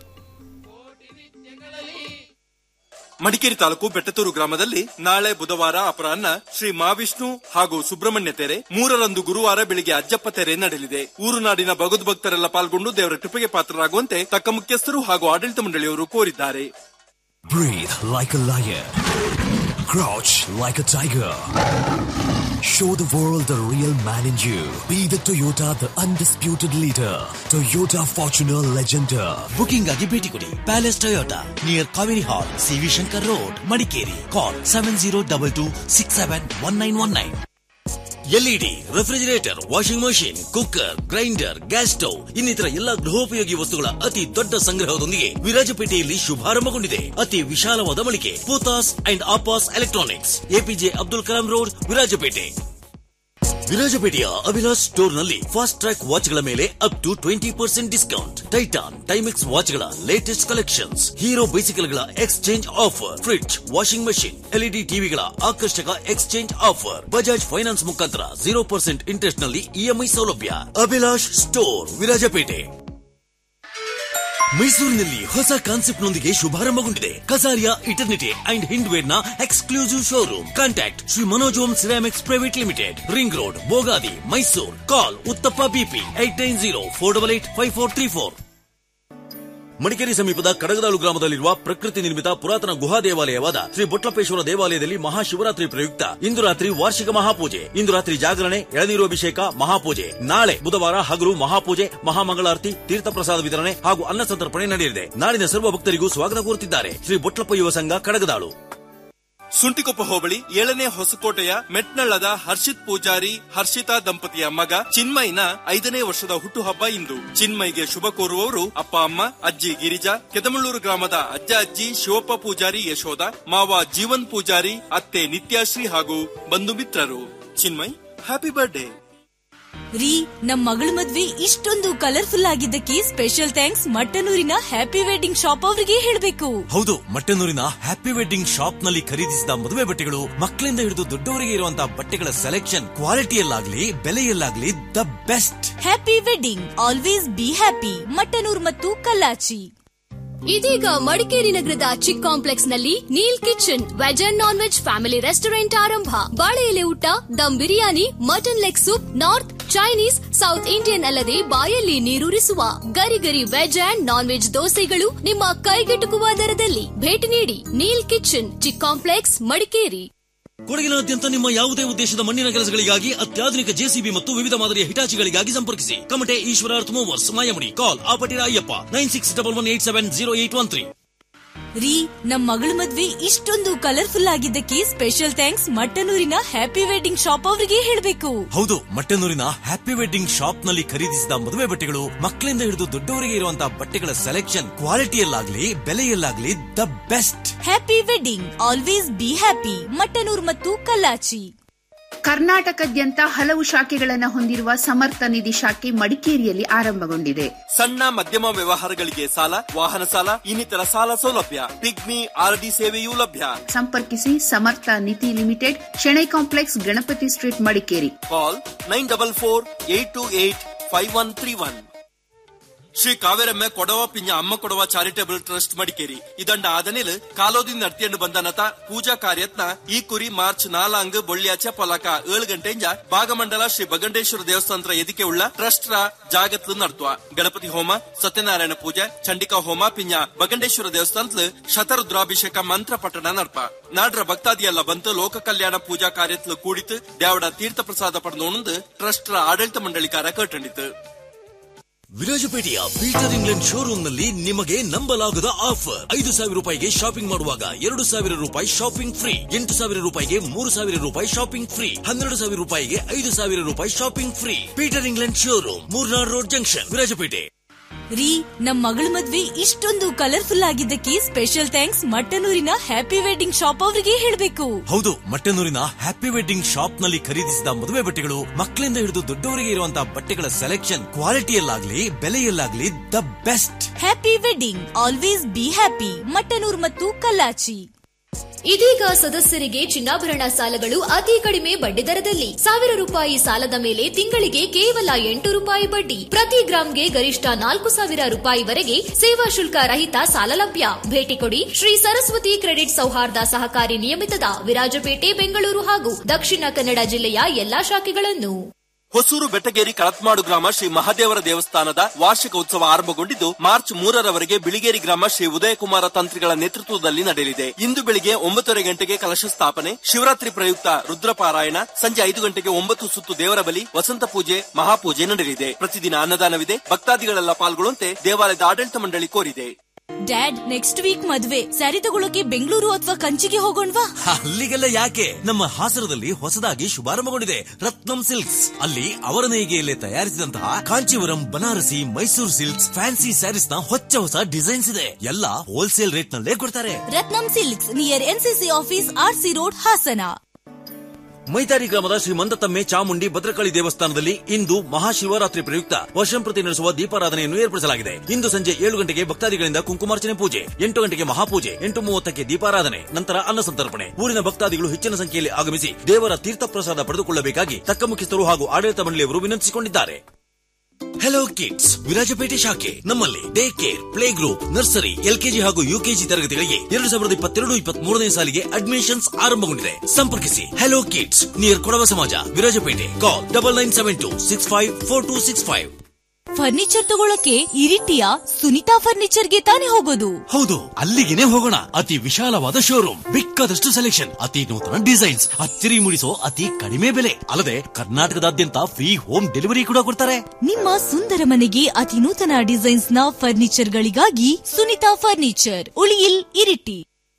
ಮಡಿಕೇರಿ ತಾಲೂಕು ಬೆಟ್ಟತೂರು ಗ್ರಾಮದಲ್ಲಿ ನಾಳೆ ಬುಧವಾರ ಅಪರಾಹ್ನ ಶ್ರೀ ಮಹಾವಿಷ್ಣು ಹಾಗೂ ಸುಬ್ರಹ್ಮಣ್ಯ ತೆರೆ ಮೂರರಂದು ಗುರುವಾರ ಬೆಳಿಗ್ಗೆ ಅಜ್ಜಪ್ಪ ತೆರೆ ನಡೆಯಲಿದೆ ಊರು ನಾಡಿನ ಭಗವದ್ ಭಕ್ತರೆಲ್ಲ ಪಾಲ್ಗೊಂಡು ದೇವರ ಕೃಪೆಗೆ ಪಾತ್ರರಾಗುವಂತೆ ತಕ್ಕ ಮುಖ್ಯಸ್ಥರು ಹಾಗೂ ಆಡಳಿತ ಮಂಡಳಿಯವರು ಕೋರಿದ್ದಾರೆ Breathe like a lion. Crouch like a tiger. Show the world the real man in you. Be the Toyota, the undisputed leader. Toyota Fortuner Legender. Booking ಆಗಿ ಭೇಟಿ ಕೊಡಿ palace Toyota near Kaveri hall C V Shankar road Madikeri call seven zero double two six seven one nine one nine LED refrigerator washing machine cooker grinder gas stove ಇನ್ನಿತರ ಎಲ್ಲ ಗೃಹೋಪಯೋಗಿ ವಸ್ತುಗಳ ಅತಿ ದೊಡ್ಡ ಸಂಗ್ರಹದೊಂದಿಗೆ ವಿರಾಜಪೇಟೆಯಲ್ಲಿ ಶುಭಾರಂಭಗೊಂಡಿದೆ ಅತಿ ವಿಶಾಲವಾದ ಮಳಿಗೆ Poothas and Apas electronics A P J Abdul Kalam road Virajpet ವಿರಾಜಪೇಟೆಯ ಅಭಿಲಾಷ್ ಸ್ಟೋರ್ ನಲ್ಲಿ ಫಾಸ್ಟ್ ಟ್ರ್ಯಾಕ್ ವಾಚ್ ಗಳ ಮೇಲೆ up to twenty percent discount Titan Timex watch ಗಳ ಲೇಟೆಸ್ಟ್ ಕಲೆಕ್ಷನ್ಸ್ ಹೀರೋ ಬೈಸಿಕಲ್ ಗಳ exchange offer fridge washing machine LED ಟಿವಿಗಳ ಆಕರ್ಷಕ ಎಕ್ಸ್ಚೇಂಜ್ ಆಫರ್ ಬಜಾಜ್ ಫೈನಾನ್ಸ್ ಮುಖಾಂತರ ಜೀರೋ ಪರ್ಸೆಂಟ್ ಇಂಟ್ರೆಸ್ಟ್ ನಲ್ಲಿ ಇಎಂಐ ಸೌಲಭ್ಯ ಅಭಿಲಾಷ್ ಸ್ಟೋರ್ ವಿರಾಜಪೇಟೆ ಮೈಸೂರಿನಲ್ಲಿ ಹೊಸ ಕಾನ್ಸೆಪ್ಟ್ ನೊಂದಿಗೆ ಶುಭಾರಂಭಗೊಂಡಿದೆ ಕಸಾರಿಯಾ ಇಟರ್ನಿಟಿ ಅಂಡ್ ಹಿಂಡ್ವೇರ್ ನ exclusive showroom contact Shri Manoj Om ceramics private limited ring road Bogadi Mysuru call Uthappa B P eight nine zero four double eight five four three four Madikeri ಸಮೀಪದ ಕಡಗದಾಳು ಗ್ರಾಮದಲ್ಲಿರುವ ಪ್ರಕೃತಿ ನಿರ್ಮಿತ ಪುರಾತನ ಗುಹಾ ದೇವಾಲಯವಾದ ಶ್ರೀ ಬೊಟ್ಲಪೇಶ್ವರ ದೇವಾಲಯದಲ್ಲಿ ಮಹಾಶಿವರಾತ್ರಿ ಪ್ರಯುಕ್ತ ಇಂದು ರಾತ್ರಿ ವಾರ್ಷಿಕ ಮಹಾಪೂಜೆ ಇಂದು ರಾತ್ರಿ ಜಾಗರಣೆ ಎಳನೀರು ಅಭಿಷೇಕ ಮಹಾಪೂಜೆ ನಾಳೆ ಬುಧವಾರ ಹಗಲು ಮಹಾಪೂಜೆ ಮಹಾಮಂಗಳಾರತಿ ತೀರ್ಥ ಪ್ರಸಾದ ವಿತರಣೆ ಹಾಗೂ ಅನ್ನ ಸಂತರ್ಪಣೆ ನಡೆಯಲಿದೆ ನಾಡಿನ ಸರ್ವ ಭಕ್ತರಿಗೂ ಸ್ವಾಗತ ಕೋರುತ್ತಿದ್ದಾರೆ ಶ್ರೀ ಬೊಟ್ಲಪ್ಪ ಯುವ ಸಂಘ ಕಡಗದಾಳು ಸುಂಟಿಕೊಪ್ಪ ಹೋಬಳಿ ಏಳನೇ ಹೊಸಕೋಟೆಯ ಮೆಟ್ನಳ್ಳದ ಹರ್ಷಿತ್ ಪೂಜಾರಿ ಹರ್ಷಿತಾ ದಂಪತಿಯ ಮಗ ಚಿನ್ಮಯ್ನ ಐದನೇ ವರ್ಷದ ಹುಟ್ಟುಹಬ್ಬ ಇಂದು ಚಿನ್ಮಯ್ಗೆ ಶುಭ ಕೋರುವವರು ಅಪ್ಪ ಅಮ್ಮ ಅಜ್ಜಿ ಗಿರಿಜಾ ಕೆದಮಳ್ಳೂರು ಗ್ರಾಮದ ಅಜ್ಜ ಅಜ್ಜಿ ಶಿವಪ್ಪ ಪೂಜಾರಿ ಯಶೋಧ ಮಾವ ಜೀವನ್ ಪೂಜಾರಿ ಅತ್ತೆ ನಿತ್ಯಾಶ್ರೀ ಹಾಗೂ ಬಂಧು ಮಿತ್ರರು ಚಿನ್ಮಯ್ ಹ್ಯಾಪಿ ಬರ್ಡೇ ರೀ ನಮ್ ಮಗಳ ಮದ್ವೆ ಇಷ್ಟೊಂದು ಕಲರ್ಫುಲ್ ಆಗಿದ್ದಕ್ಕೆ ಸ್ಪೆಷಲ್ ಥ್ಯಾಂಕ್ಸ್ ಮಟ್ಟನೂರಿನ ಹ್ಯಾಪಿ ವೆಡ್ಡಿಂಗ್ ಶಾಪ್ ಅವರಿಗೆ ಹೇಳ್ಬೇಕು ಹೌದು ಮಟ್ಟನೂರಿನ ಹ್ಯಾಪಿ ವೆಡ್ಡಿಂಗ್ ಶಾಪ್ ನಲ್ಲಿ ಖರೀದಿಸಿದ ಮದುವೆ ಬಟ್ಟೆಗಳು ಮಕ್ಕಳಿಂದ ಹಿಡಿದು ದೊಡ್ಡವರಿಗೆ ಇರುವಂತಹ ಬಟ್ಟೆಗಳ ಸೆಲೆಕ್ಷನ್ ಕ್ವಾಲಿಟಿಯಲ್ಲಾಗ್ಲಿ ಬೆಲೆಯಲ್ಲಾಗ್ಲಿ the best happy wedding always be happy Mattanur ಮತ್ತು ಕಲ್ಲಾಚಿ ಇದೀಗ ಮಡಿಕೇರಿ ನಗರದ ಚಿಕ್ ಕಾಂಪ್ಲೆಕ್ಸ್ ನಲ್ಲಿ Neel kitchen veg and non veg family restaurant ಆರಂಭ ಬಾಳೆ ಎಲೆ ಊಟ dum biryani mutton leg soup north Chinese south Indian ಅಲ್ಲದೆ ಬಾಯಲ್ಲಿ ನೀರೂರಿಸುವ ಗರಿ ಗರಿ ವೆಜ್ ಅಂಡ್ ನಾನ್ ವೆಜ್ ದೋಸೆಗಳು ನಿಮ್ಮ ಕೈಗೆಟುಕುವ ದರದಲ್ಲಿ ಭೇಟಿ ನೀಡಿ ನೀಲ್ ಕಿಚನ್ ಚಿಕ್ ಕಾಂಪ್ಲೆಕ್ಸ್ ಮಡಿಕೇರಿ ಕೊಡಗಿನಾದ್ಯಂತ ನಿಮ್ಮ ಯಾವುದೇ ಉದ್ದೇಶದ ಮಣ್ಣಿನ ಕೆಲಸಗಳಿಗಾಗಿ ಅತ್ಯಾಧುನಿಕ ಜೆಸಿಬಿ ಮತ್ತು ವಿವಿಧ ಮಾದರಿಯ ಹಿಟಾಚಿಗಳಿಗಾಗಿ ಸಂಪರ್ಕಿಸಿ ಕಮಟೆ ಈಶ್ವರಾರ್ಥ movers Mayamudi call Apatira Ayyappa nine six double one eight seven zero eight one three ರೀ ನಮ್ ಮಗಳ ಮದ್ವೆ ಇಷ್ಟೊಂದು ಕಲರ್ಫುಲ್ ಆಗಿದ್ದಕ್ಕೆ ಸ್ಪೆಷಲ್ ಥ್ಯಾಂಕ್ಸ್ ಮಟ್ಟನೂರಿನ ಹ್ಯಾಪಿ ವೆಡ್ಡಿಂಗ್ ಶಾಪ್ ಅವರಿಗೆ ಹೇಳ್ಬೇಕು ಹೌದು ಮಟ್ಟನೂರಿನ ಹ್ಯಾಪಿ ವೆಡ್ಡಿಂಗ್ ಶಾಪ್ ನಲ್ಲಿ ಖರೀದಿಸಿದ ಮದುವೆ ಬಟ್ಟೆಗಳು ಮಕ್ಕಳಿಂದ ಹಿಡಿದು ದೊಡ್ಡವರಿಗೆ ಇರುವಂತಹ ಬಟ್ಟೆಗಳ ಸೆಲೆಕ್ಷನ್ ಕ್ವಾಲಿಟಿಯಲ್ಲಾಗ್ಲಿ ಬೆಲೆಯಲ್ಲಾಗ್ಲಿ the best happy wedding always be happy Mattanur ಮತ್ತು ಕಲ್ಲಾಚಿ ಕರ್ನಾಟಕದ್ಯಂತ ಹಲವು ಶಾಖೆಗಳನ್ನು ಹೊಂದಿರುವ ಸಮರ್ಥ ನಿಧಿ ಶಾಖೆ ಮಡಿಕೇರಿಯಲ್ಲಿ ಆರಂಭಗೊಂಡಿದೆ ಸಣ್ಣ ಮಧ್ಯಮ ವ್ಯವಹಾರಗಳಿಗೆ ಸಾಲ ವಾಹನ ಸಾಲ ಇನ್ನಿತರ ಸಾಲ ಸೌಲಭ್ಯ ಪಿಗ್ಮಿ ಆರ್ಡಿ ಸೇವೆಯೂ ಲಭ್ಯ ಸಂಪರ್ಕಿಸಿ Samartha Nidhi limited Shenoy complex Ganapathi street Madikeri call nine double four eight two eight five one three one Shri Kaveramma Kodava ಪಿಂಜ ಅಮ್ಮ ಕೊಡವ ಚಾರಿಟೇಬಲ್ ಟ್ರಸ್ಟ್ ಮಡಿಕೇರಿ ಇದಂಡ ಆದನಿಲ್ ಕಾಲೋದಿಂದ ನಡ್ತಿಯಂಡು ಬಂದನತ ಪೂಜಾ ಕಾರ್ಯತ್ನ ಈ ಕುರಿ ಮಾರ್ಚ್ ನಾಲಾಂಗ್ ಬೊಳ್ಳ್ಯಾಚ ಪೊಲಕ ಏಳು ಗಂಟೆಂಜ ಭಾಗಮಂಡಲ ಶ್ರೀ ಬಗಂಡೇಶ್ವರ ದೇವಸ್ಥಾನದ ಎದಿಕೆ ಉಳ್ಳ ಟ್ರಸ್ಟ್ ರ ಜಾಗತ್ಲು ನಡ್ತುವ ಗಣಪತಿ ಹೋಮ ಸತ್ಯನಾರಾಯಣ ಪೂಜೆ ಚಂಡಿಕಾ ಹೋಮ ಪಿಂಜ ಬಗಂಡೇಶ್ವರ ದೇವಸ್ಥಾನತ್ಲು ಶತರುದ್ರಾಭಿಷೇಕ ಮಂತ್ರ ಪಠಣ ನಡ್ಪ ನಾಡ್ರ ಭಕ್ತಾದಿಯೆಲ್ಲ ಬಂತು ಲೋಕ ಕಲ್ಯಾಣ ಪೂಜಾ ಕಾರ್ಯತ್ಲು ಕೂಡಿತು ದೇವಡ ತೀರ್ಥ ಪ್ರಸಾದ ಪಡೆದು ಟ್ರಸ್ಟ್ ರ ಆಡಳಿತ ಮಂಡಳಿಕಾರ ಕಟ್ಟಂಡಿತು ವಿರಾಜಪೇಟೆಯ ಪೀಟರ್ ಇಂಗ್ಲೆಂಡ್ ಶೋರೂಮ್ ನಲ್ಲಿ ನಿಮಗೆ ನಂಬಲಾಗದ ಆಫರ್ ಐದು ಸಾವಿರ ರೂಪಾಯಿಗೆ ಶಾಪಿಂಗ್ ಮಾಡುವಾಗ ಎರಡು ಸಾವಿರ ರೂಪಾಯಿ ಶಾಪಿಂಗ್ ಫ್ರೀ ಎಂಟು ಸಾವಿರ ರೂಪಾಯಿಗೆ ಮೂರು ಸಾವಿರ ರೂಪಾಯಿ ಶಾಪಿಂಗ್ ಫ್ರೀ ಹನ್ನೆರಡು ಸಾವಿರ ರೂಪಾಯಿಗೆ ಐದು ಸಾವಿರ ರೂಪಾಯಿ shopping free Peter England showroom Murnad road junction Virajpet ರೀ ನಮ್ ಮಗಳ ಮದ್ವೆ ಇಷ್ಟೊಂದು ಕಲರ್ಫುಲ್ ಆಗಿದ್ದಕ್ಕೆ ಸ್ಪೆಷಲ್ ಥ್ಯಾಂಕ್ಸ್ ಮಟ್ಟನೂರಿನ ಹ್ಯಾಪಿ ವೆಡ್ಡಿಂಗ್ ಶಾಪ್ ಅವರಿಗೆ ಹೇಳ್ಬೇಕು ಹೌದು ಮಟ್ಟನೂರಿನ ಹ್ಯಾಪಿ ವೆಡ್ಡಿಂಗ್ ಶಾಪ್ ನಲ್ಲಿ ಖರೀದಿಸಿದ ಮದುವೆ ಬಟ್ಟೆಗಳು ಮಕ್ಕಳಿಂದ ಹಿಡಿದು ದೊಡ್ಡವರಿಗೆ ಇರುವಂತಹ ಬಟ್ಟೆಗಳ ಸೆಲೆಕ್ಷನ್ ಕ್ವಾಲಿಟಿಯಲ್ಲಾಗ್ಲಿ ಬೆಲೆಯಲ್ಲಾಗ್ಲಿ the best happy wedding always be happy Mattanur ಮತ್ತು ಕಲ್ಲಾಚಿ ಇದೀಗ ಸದಸ್ಯರಿಗೆ ಚಿನ್ನಾಭರಣ ಸಾಲಗಳು ಅತಿ ಕಡಿಮೆ ಬಡ್ಡಿ ದರದಲ್ಲಿ ಸಾವಿರ ರೂಪಾಯಿ ಸಾಲದ ಮೇಲೆ ತಿಂಗಳಿಗೆ ಕೇವಲ ಎಂಟು ರೂಪಾಯಿ ಬಡ್ಡಿ ಪ್ರತಿ ಗ್ರಾಂಗೆ ಗರಿಷ್ಠ ನಾಲ್ಕು ಸಾವಿರ ರೂಪಾಯಿವರೆಗೆ ಸೇವಾ ಶುಲ್ಕ ರಹಿತ ಸಾಲ ಲಭ್ಯ ಭೇಟಿ ಕೊಡಿ ಶ್ರೀ ಸರಸ್ವತಿ ಕ್ರೆಡಿಟ್ ಸೌಹಾರ್ದ ಸಹಕಾರಿ ನಿಯಮಿತದ ವಿರಾಜಪೇಟೆ ಬೆಂಗಳೂರು ಹಾಗೂ ದಕ್ಷಿಣ ಕನ್ನಡ ಜಿಲ್ಲೆಯ ಎಲ್ಲಾ ಶಾಖೆಗಳನ್ನು ಹೊಸೂರು ಬೆಟ್ಟಗೇರಿ ಕಳತ್ಮಾಡು ಗ್ರಾಮ ಶ್ರೀ ಮಹಾದೇವರ ದೇವಸ್ಥಾನದ ವಾರ್ಷಿಕ ಉತ್ಸವ ಆರಂಭಗೊಂಡಿದ್ದು ಮಾರ್ಚ್ ಮೂರರವರೆಗೆ ಬಿಳಿಗೇರಿ ಗ್ರಾಮ ಶ್ರೀ ಉದಯಕುಮಾರ ತಂತ್ರಿಗಳ ನೇತೃತ್ವದಲ್ಲಿ ನಡೆಯಲಿದೆ ಇಂದು ಬೆಳಿಗ್ಗೆ ಒಂಬತ್ತುವರೆ ಗಂಟೆಗೆ ಕಲಶ ಸ್ಥಾಪನೆ ಶಿವರಾತ್ರಿ ಪ್ರಯುಕ್ತ ರುದ್ರಪಾರಾಯಣ ಸಂಜೆ ಐದು ಗಂಟೆಗೆ ಒಂಬತ್ತು ಸುತ್ತು ದೇವರ ಬಲಿ ವಸಂತ ಪೂಜೆ ಮಹಾಪೂಜೆ ನಡೆಯಲಿದೆ ಪ್ರತಿದಿನ ಅನ್ನದಾನವಿದೆ ಭಕ್ತಾದಿಗಳೆಲ್ಲ ಪಾಲ್ಗೊಳ್ಳುವಂತೆ ದೇವಾಲಯದ ಆಡಳಿತ ಮಂಡಳಿ ಕೋರಿದೆ ಡ್ಯಾಡ್ ನೆಕ್ಸ್ಟ್ ವೀಕ್ ಮದ್ವೆ ಸ್ಯಾರಿ ತಗೊಳಕ್ಕೆ ಬೆಂಗಳೂರು ಅಥವಾ ಕಂಚಿಗೆ ಹೋಗೋಣವಾ ಅಲ್ಲಿಗೆಲ್ಲ ಯಾಕೆ ನಮ್ಮ ಹಾಸನದಲ್ಲಿ ಹೊಸದಾಗಿ ಶುಭಾರಂಭಗೊಂಡಿದೆ ರತ್ನಂ ಸಿಲ್ಕ್ಸ್ ಅಲ್ಲಿ ಅವರ ನೇಯ್ಗೆಯಲ್ಲೇ ತಯಾರಿಸಿದಂತಹ Kanchivaram Banarasi Mysuru silks fancy sarees ನ ಹೊಚ್ಚ ಹೊಸ ಡಿಸೈನ್ಸ್ ಇದೆ ಎಲ್ಲ ಹೋಲ್ಸೇಲ್ ರೇಟ್ ನಲ್ಲೇ ಕೊಡ್ತಾರೆ Ratnam silks near N C C office R C road Hassan Maithari ಗ್ರಾಮದ ಶ್ರೀ ಮಂದತಮ್ಮೆ ಚಾಮುಂಡಿ ಭದ್ರಕಾಳಿ ದೇವಸ್ಥಾನದಲ್ಲಿ ಇಂದು ಮಹಾಶಿವರಾತ್ರಿ ಪ್ರಯುಕ್ತ ವರ್ಷಂಪ್ರತಿ ನಡೆಸುವ ದೀಪಾರಾಧನೆಯನ್ನು ಏರ್ಪಡಿಸಲಾಗಿದೆ ಇಂದು ಸಂಜೆ ಏಳು ಗಂಟೆಗೆ ಭಕ್ತಾದಿಗಳಿಂದ ಕುಂಕುಮಾರ್ಚನೆ ಪೂಜೆ ಎಂಟು ಗಂಟೆಗೆ ಮಹಾಪೂಜೆ ಎಂಟು ಮೂವತ್ತಕ್ಕೆ ದೀಪಾರಾಧನೆ ನಂತರ ಅನ್ನ ಸಂತರ್ಪಣೆ ಊರಿನ ಭಕ್ತಾದಿಗಳು ಹೆಚ್ಚಿನ ಸಂಖ್ಯೆಯಲ್ಲಿ ಆಗಮಿಸಿ ದೇವರ ತೀರ್ಥ ಪ್ರಸಾದ ಪಡೆದುಕೊಳ್ಳಬೇಕಾಗಿ ತಕ್ಕ ಮುಖ್ಯಸ್ಥರು ಹಾಗೂ ಆಡಳಿತ ಮಂಡಳಿಯವರು ವಿನಂತಿಸಿಕೊಂಡಿದ್ದಾರೆ ಹೆಲೋ ಕಿಡ್ಸ್ ವಿರಾಜಪೇಟೆ ಶಾಖೆ ನಮ್ಮಲ್ಲಿ day care play group nursery L K G ಹಾಗೂ ಯುಕೆಜಿ ತರಗತಿಗಳಿಗೆ ಎರಡು ಸಾವಿರದ ಇಪ್ಪತ್ತೆರಡು ಇಪ್ಪತ್ಮೂರನೇ ಸಾಲಿಗೆ ಅಡ್ಮಿಷನ್ಸ್ ಆರಂಭಗೊಂಡಿದೆ ಸಂಪರ್ಕಿಸಿ hello kids near Kodava Samaja Virajpet call double nine seven two six five four two six five furniture ತಗೊಳಕ್ಕೆ ಇರಿಟಿಯ ಸುನಿತಾ ಫರ್ನಿಚರ್ಗೆ ತಾನೇ ಹೋಗೋದು ಹೌದು ಅಲ್ಲಿಗೆನೆ ಹೋಗೋಣ ಅತಿ ವಿಶಾಲವಾದ ಶೋರೂಮ್ ಬೇಕಾದಷ್ಟು ಸೆಲೆಕ್ಷನ್ ಅತಿ ನೂತನ ಡಿಸೈನ್ಸ್ ಅಚ್ಚರಿ ಮೂಡಿಸೋ ಅತಿ ಕಡಿಮೆ ಬೆಲೆ ಅಲ್ಲದೆ ಕರ್ನಾಟಕದಾದ್ಯಂತ ಫ್ರೀ ಹೋಮ್ ಡೆಲಿವರಿ ಕೂಡ ಕೊಡ್ತಾರೆ ನಿಮ್ಮ ಸುಂದರ ಮನೆಗೆ ಅತಿ ನೂತನ ಡಿಸೈನ್ಸ್ ನ ಫರ್ನಿಚರ್ ಗಳಿಗಾಗಿ ಸುನಿತಾ ಫರ್ನಿಚರ್ ಉಳಿಯಿಲ್ ಇರಿಟಿ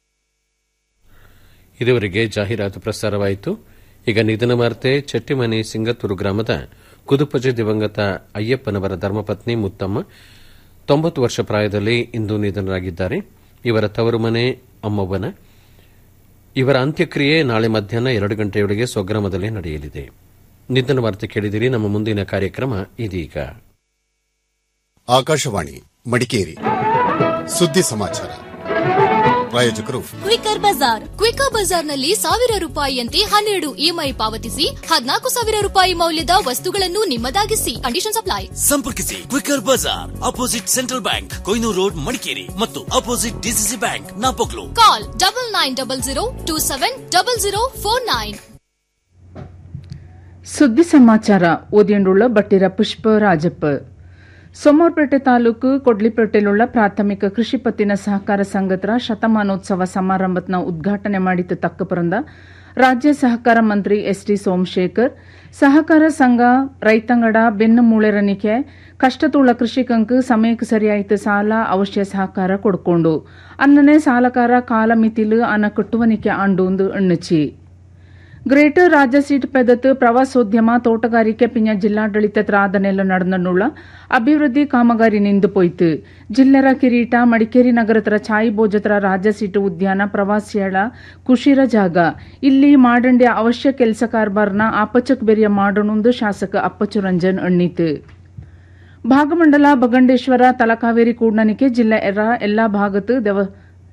ಇದುವರೆಗೆ ಜಾಹೀರಾತು ಪ್ರಸಾರವಾಯಿತು ಈಗ ನಿಧನ ವಾರ್ತೆ ಚೆಟ್ಟಿಮನೆ ಸಿಂಗತ್ತೂರು ಗ್ರಾಮದ ಕುದುಪಜೆ ದಿವಂಗತ ಅಯ್ಯಪ್ಪನವರ ಧರ್ಮಪತ್ನಿ ಮುತ್ತಮ್ಮ ತೊಂಬತ್ತು ವರ್ಷ ಪ್ರಾಯದಲ್ಲಿ ಇಂದು ನಿಧನರಾಗಿದ್ದಾರೆ ಇವರ ತವರು ಮನೆ ಅಮ್ಮವ್ವನ ಇವರ ಅಂತ್ಯಕ್ರಿಯೆ ನಾಳೆ ಮಧ್ಯಾಹ್ನ ಎರಡು ಗಂಟೆಯೊಳಗೆ ಸ್ವಗ್ರಾಮದಲ್ಲಿ ನಡೆಯಲಿದೆ ನಿಧನ ವಾರ್ತೆ ಕೇಳಿದಿರಿ ನಮ್ಮ ಮುಂದಿನ ಕಾರ್ಯಕ್ರಮ ಇದೀಗ ಆಕಾಶವಾಣಿ ಮಡಿಕೇರಿ ಸುದ್ದಿ ಸಮಾಚಾರ ಪ್ರಾಯೋಜಕರು ಕ್ವಿಕರ್ ಬಜಾರ್ ಕ್ವಿಕರ್ ಬಜಾರ್ನಲ್ಲಿ ಸಾವಿರ ರೂಪಾಯಿಯಂತೆ ಹನ್ನೆರಡು ಇಎಂಐ ಪಾವತಿಸಿ ಹದಿನಾಲ್ಕು ಸಾವಿರ ರೂಪಾಯಿ ಮೌಲ್ಯದ ವಸ್ತುಗಳನ್ನು ನಿಮ್ಮದಾಗಿಸಿ ಕಂಡೀಷನ್ ಅಪ್ಲೈ ಸಂಪರ್ಕಿಸಿ Quicker Bazar opposite Central Bank Koynur road Madikeri ಮತ್ತು opposite DCC bank Napoklu call double nine double zero two seven double zero four nine ಸುದ್ದಿ ಸಮಾಚಾರ ಓದಿಯಂಡುಳ್ಳ ಬಟ್ಟಿರ ಪುಷ್ಪ ರಾಜಪ್ಪ ಸೋಮವಾರಪೇಟೆ ತಾಲೂಕು ಕೊಡ್ಲಿಪೇಟೆലുള്ള ಪ್ರಾಥಮಿಕ ಕೃಷಿ ಪತ್ತಿನ ಸಹಕಾರ ಸಂಘದ ಶತಮಾನೋತ್ಸವ ಸಮಾರಂಭತ್ನ ಉದ್ಘಾಟನೆ ಮಾಡಿದ ತಕ್ಕಪರಂದ ರಾಜ್ಯ ಸಹಕಾರ ಮಂತ್ರಿ ಎಸ್ ಟಿ ಸೋಮಶೇಖರ್ ಸಹಕಾರ ಸಂಘ ರೈತಂಗಡ ಬೆನ್ನು ಮೂಳೆರನಿಕೆ ಕಷ್ಟತುಳ್ಳ ಕೃಷಿಕಂಕ್ ಸಮಯಕ್ಕೆ ಸರಿಯಾಯಿತು ಸಾಲ ಅವಶ್ಯ ಸಹಕಾರ ಕೊಡ್ಕೊಂಡು ಅನ್ನನೆ ಸಾಲಕಾರ ಕಾಲ ಮಿತಿಲು ಅನ್ನ ಕಟ್ಟುವನಿಕೆ ಆಂಡೂಂದು ಎಣ್ಣಚಿ ಗ್ರೇಟರ್ ರಾಜ್ಯ ಸೀಟ್ ಪೆದತ್ ಪ್ರವಾಸೋದ್ಯಮ ತೋಟಗಾರಿಕೆ ಪಿಂಜ ಜಿಲ್ಲಾಡಳಿತದ ಆದನೆಲ್ಲ ನಡೆದನುಳ್ಳ ಅಭಿವೃದ್ಧಿ ಕಾಮಗಾರಿ ನಿಂದು ಪೋಯ್ತು ಜಿಲ್ಲೆರ ಕಿರೀಟ ಮಡಿಕೇರಿ ನಗರತರ ಛಾಯಿ ಬೋಜತರ ರಾಜ್ಯ ಸೀಟು ಉದ್ಯಾನ ಪ್ರವಾಸಿಯಳ ಕುಶಿರ ಜಾಗ ಇಲ್ಲಿ ಮಾಡಂಡ್ಯ ಅವಶ್ಯ ಕೆಲಸ ಕಾರ್ಬಾರ್ನ ಆಪಚಕ್ ಬೆರಿಯ ಮಾಡೋಣುಂದು ಶಾಸಕ ಅಪ್ಪಚು ರಂಜನ್ ಎಣ್ಣೀತು ಭಾಗಮಂಡಲ ಬಗಂಡೇಶ್ವರ ತಲಕಾವೇರಿ ಕೂಡ್ನನಿಕೆ ಜಿಲ್ಲೆ ಎಲ್ಲಾ ಭಾಗത്ത് ದೇವ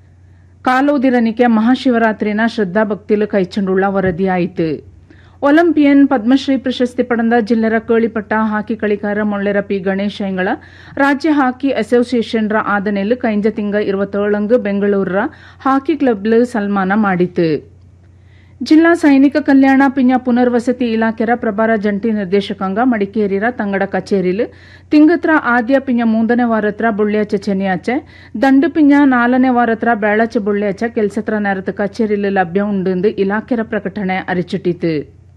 ಕಾಲೋದಿರನಿಕೆ ಮಹಾಶಿವರಾತ್ರಿನ ಶ್ರದ್ಧಾಭಕ್ತಿಲು ಕೈಚಂಡುಳ್ಳ ವರದಿಯಾಯಿತು ಒಲಿಂಪಿಯನ್ ಪದ್ಮಶ್ರೀ ಪ್ರಶಸ್ತಿ ಪಡೆದ ಜಿಲ್ಲೆರ ಕೇಳಿಪಟ್ಟ ಹಾಕಿ ಕಳಿಕಾರ ಮೊಳ್ಳೆರ ಪಿ ಗಣೇಶ್ ಐಂಗಳ ರಾಜ್ಯ ಹಾಕಿ ಅಸೋಸಿಯೇಷನ್ರ ಆದನೆಲು ಕೈಂಜ ತಿಂಗ ಇರುವತ್ತೇಳಂಗು ಬೆಂಗಳೂರ ಹಾಕಿ ಕ್ಲಬ್ಲು ಸನ್ಮಾನ ಮಾಡಿತು ಜಿಲ್ಲಾ ಸೈನಿಕ ಕಲ್ಯಾಣ ಪಿಂಜ ಪುನರ್ವಸತಿ ಇಲಾಖೆರ ಪ್ರಭಾರ ಜಂಟಿ ನಿರ್ದೇಶಕಂಗ ಮಡಿಕೇರಿರ ತಂಗಡ ಕಚೇರಿಲು ತಿಂಗತ್ರ ಆದ್ಯ ಪಿಂಜ ಮೂಂದನೇ ವಾರತ್ರ ಬುಳ್ಳ್ಯಾಚೆ ಚೆನ್ನಿಯಾಚೆ ದಂಡು ಪಿಂಜ ನಾಲನೇ ವಾರತ್ರ ಬೇಳಾಚೆ ಬುಳ್ಳ್ಯಾಚೆ ಕೆಲ್ಸತ್ರ ನೆರತ ಕಚೇರಿಲು ಲಭ್ಯ ಉಂಡು ಇಲಾಖೆರ ಪ್ರಕಟಣೆ ಅರಿಚಿಟ್ಟಿತು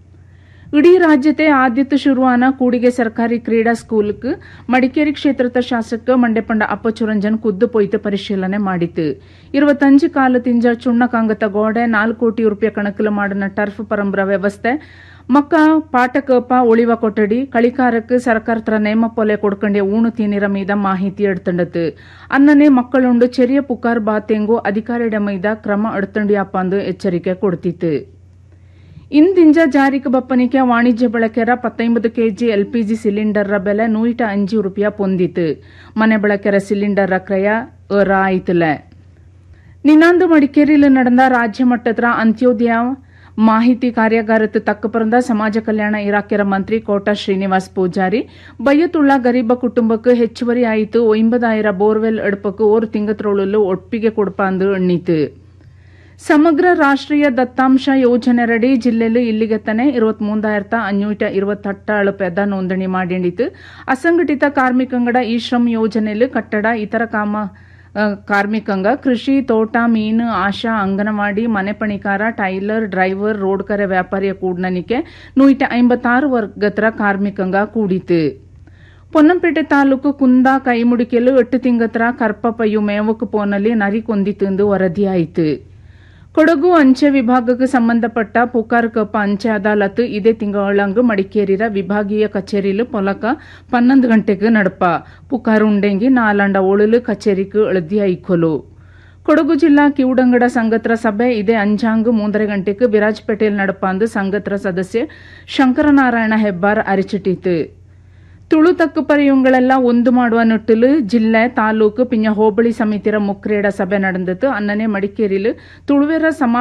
ಇಡೀ ರಾಜ್ಯത്തെ ആദ്യത്തെ ಶುರುವಾನ ಕೂಡಿಗೆ ಸರ್ಕಾರಿ ಕ್ರೀಡಾ ಸ್ಕೂಲ್ಕ್ ಮಡಿಕೇರಿ ಕ್ಷೇತ್ರದ ಶಾಸಕ ಮಂಡ್ಯಪಂಡ ಅಪ್ಪಚುರಂಜನ್ ಖುದ್ದು ಪೊಯ್ತು ಪರಿಶೀಲನೆ ಮಾಡಿತು ഇരുപത്തഞ്ച് കാലത്തിഞ്ച ചുണ്ണക്കാങ്കത്ത ഗോಡೆ നാല് കോടി റുപ്യ കണക്കിൽ മാടുന്ന ടർഫ് പരമ്പര ವ್ಯವಸ್ಥೆ ಮಕ್ಕ ಪಾಠಕಪ ಉಳಿವ ಕೊಠಡಿ ಕಳಿಕಾರಕ್ಕೆ ಸರ್ಕಾರತ್ರ ನೇಮ ಪೊಲೆ ಕೊಡ್ಕಂಡೆ ಊಣು ತಿನ್ನಿರ ಮೀದ ಮಾಹಿತಿ ಎಡ್ತಂಡತು ಅನ್ನನೆ ಮಕ್ಕಳುಂಡು ಚೆರಿಯ ಪುಕಾರ್ ಬಾತೆಂಗು ಅಧಿಕಾರಿಡ ಮೈದ ಕ್ರಮ ಎಡ್ತಂಡಿಯಪ್ಪ ಅಂದು ಎಚ್ಚರಿಕೆ ಕೊಡ್ತಿತ್ತು ಇಂದಿಂಜ ಜಾರಿಗೆ ಬಪ್ಪನಿಕೆ ವಾಣಿಜ್ಯ ಬಳಕೆರ ಪತ್ತೊಂಬತ್ತು ಕೆಜಿ ಎಲ್ಪಿಜಿ ಸಿಲಿಂಡರ್ರ ಬೆಲೆ ನೂಯಿಟ ಅಂಜು ರೂಪಾಯಿ ಪೊಂದಿತು ಮನೆ ಬಳಕೆರ ಸಿಲಿಂಡರ್ರ ಕ್ರಯ ಏರ ಆಯ್ತಲೆ ನಿನ್ನಾಂದು ಮಡಿಕೇರಿಯಲ್ಲಿ ನಡೆದ ರಾಜ್ಯ ಮಟ್ಟದ ಅಂತ್ಯೋದಯ ಮಾಹಿತಿ ಕಾರ್ಯಾಗಾರಕ್ಕೆ ತಕ್ಕಪರಂದ ಸಮಾಜ ಕಲ್ಯಾಣ ಇಲಾಖೆಯ ಮಂತ್ರಿ ಕೋಟ ಶ್ರೀನಿವಾಸ್ ಪೂಜಾರಿ ಬಯ್ಯತುಳ್ಳ ಗರೀಬ ಕುಟುಂಬಕ್ಕೆ ಹೆಚ್ಚುವರಿ ಆಯಿತು ಒಂಬದಾಯಿರ ಬೋರ್ವೆಲ್ ಎಡ್ಪಕ್ಕೆ ಓರು ತಿಂಗತ್ರೊಳಲು ಒಪ್ಪಿಗೆ ಕೊಡ್ಪಾಂದು ಎಣ್ಣೀತು ಸಮಗ್ರ ರಾಷ್ಟ್ರೀಯ ದತ್ತಾಂಶ ಯೋಜನೆರಡಿ ಜಿಲ್ಲೆಯಲ್ಲಿ ಇಲ್ಲಿಗೆತ್ತನೆ ಇರುವತ್ಮೂಂದಾಯಿರತ ಅഞ്ഞൂറ്റ ഇരുപത്തെട്ടാള് പെദ ನೋಂದಣಿ ಮಾಡಿಂಡಿತು ಅಸಂಘಟಿತ ಕಾರ್ಮಿಕಂಗಡ ಈ ಶ್ರಮ್ ಯೋಜನೆಯಲ್ಲಿ ಕಟ್ಟಡ ಇತರ ಕಾಮ ಕಾರ್ಮಿಕಂಗ ಕೃಷಿ ತೋಟ ಮೀನು ಆಶಾ ಅಂಗನವಾಡಿ ಮನೆ ಪಣಿಕಾರ ಟೈಲರ್ ಡ್ರೈವರ್ ರೋಡ್ ಕರೆ ವ್ಯಾಪಾರಿಯ ಕೂಡ್ನನಿಕೆ ನೂಯಿಟ ಐಂಬತ್ತಾರು ವರ್ಗತರ ಕಾರ್ಮಿಕಂಗ ಕೂಡಿತು ಪೊನ್ನಂಪೇಟೆ ತಾಲೂಕು ಕುಂದ ಕೈಮುಡಿಕೆಲು ಎಟ್ಟು ತಿಂಗತ್ರ ಕರ್ಪಪಯ್ಯು ಮೇವಕ್ಕೆ ಪೋನಲ್ಲಿ ನರಿ ಕೊಂದಿತು ವರದಿಯಾಯಿತು ಕೊಡಗು ಅಂಚೆ ವಿಭಾಗಕ್ಕೆ ಸಂಬಂಧಪಟ್ಟ ಪುಕಾರ್ ಕಪ್ಪ ಅಂಚೆ ಅದಾಲತ್ ಇದೇ ತಿಂಗಳಂಗ್ ಮಡಿಕೇರಿರ ವಿಭಾಗೀಯ ಕಚೇರಿಲು ಪೊಲಕ ಪನ್ನೊಂದು ಗಂಟೆಗೆ ನಡಪ ಪುಕಾರ್ ಉಂಡೆಂಗಿ ನಾಲಂಡ ಒಳುಲು ಕಚೇರಿக்கு எழுதி ஐக்கொலு ಕೊಡಗು ಜಿಲ್ಲಾ ಕಿವುಡಂಗಡ ಸಂಘತ್ರ ಸಭೆ ಇದೇ ಅಂಜಾಂಗ್ ಮೂಂದರ ಗಂಟೆಗೆ ವಿರಾಜ್ಪೇಟೆಲ್ ನಡಪಾಂದು ಸಂಘತ್ರ ಸದಸ್ಯ ಶಂಕರನಾರಾಯಣ ಹೆಬ್ಬಾರ್ ಅರಿಚಿಟ್ಟಿತು ತುಳು ತಕ್ಕು ಪರಿಯುಂಗಳೆಲ್ಲ ಒಂದು ಮಾಡುವ ನಿಟ್ಟಿಲು ಜಿಲ್ಲೆ ತಾಲೂಕು ಪಿಂಜ ಹೋಬಳಿ ಸಮಿತಿರ ಮುಕ್ರೇಡ ಸಭೆ ನಡೆದಿತ್ತು ಅನ್ನನೆ ಮಡಿಕೇರಿಲು ತುಳುವೆರ ಸಮಾ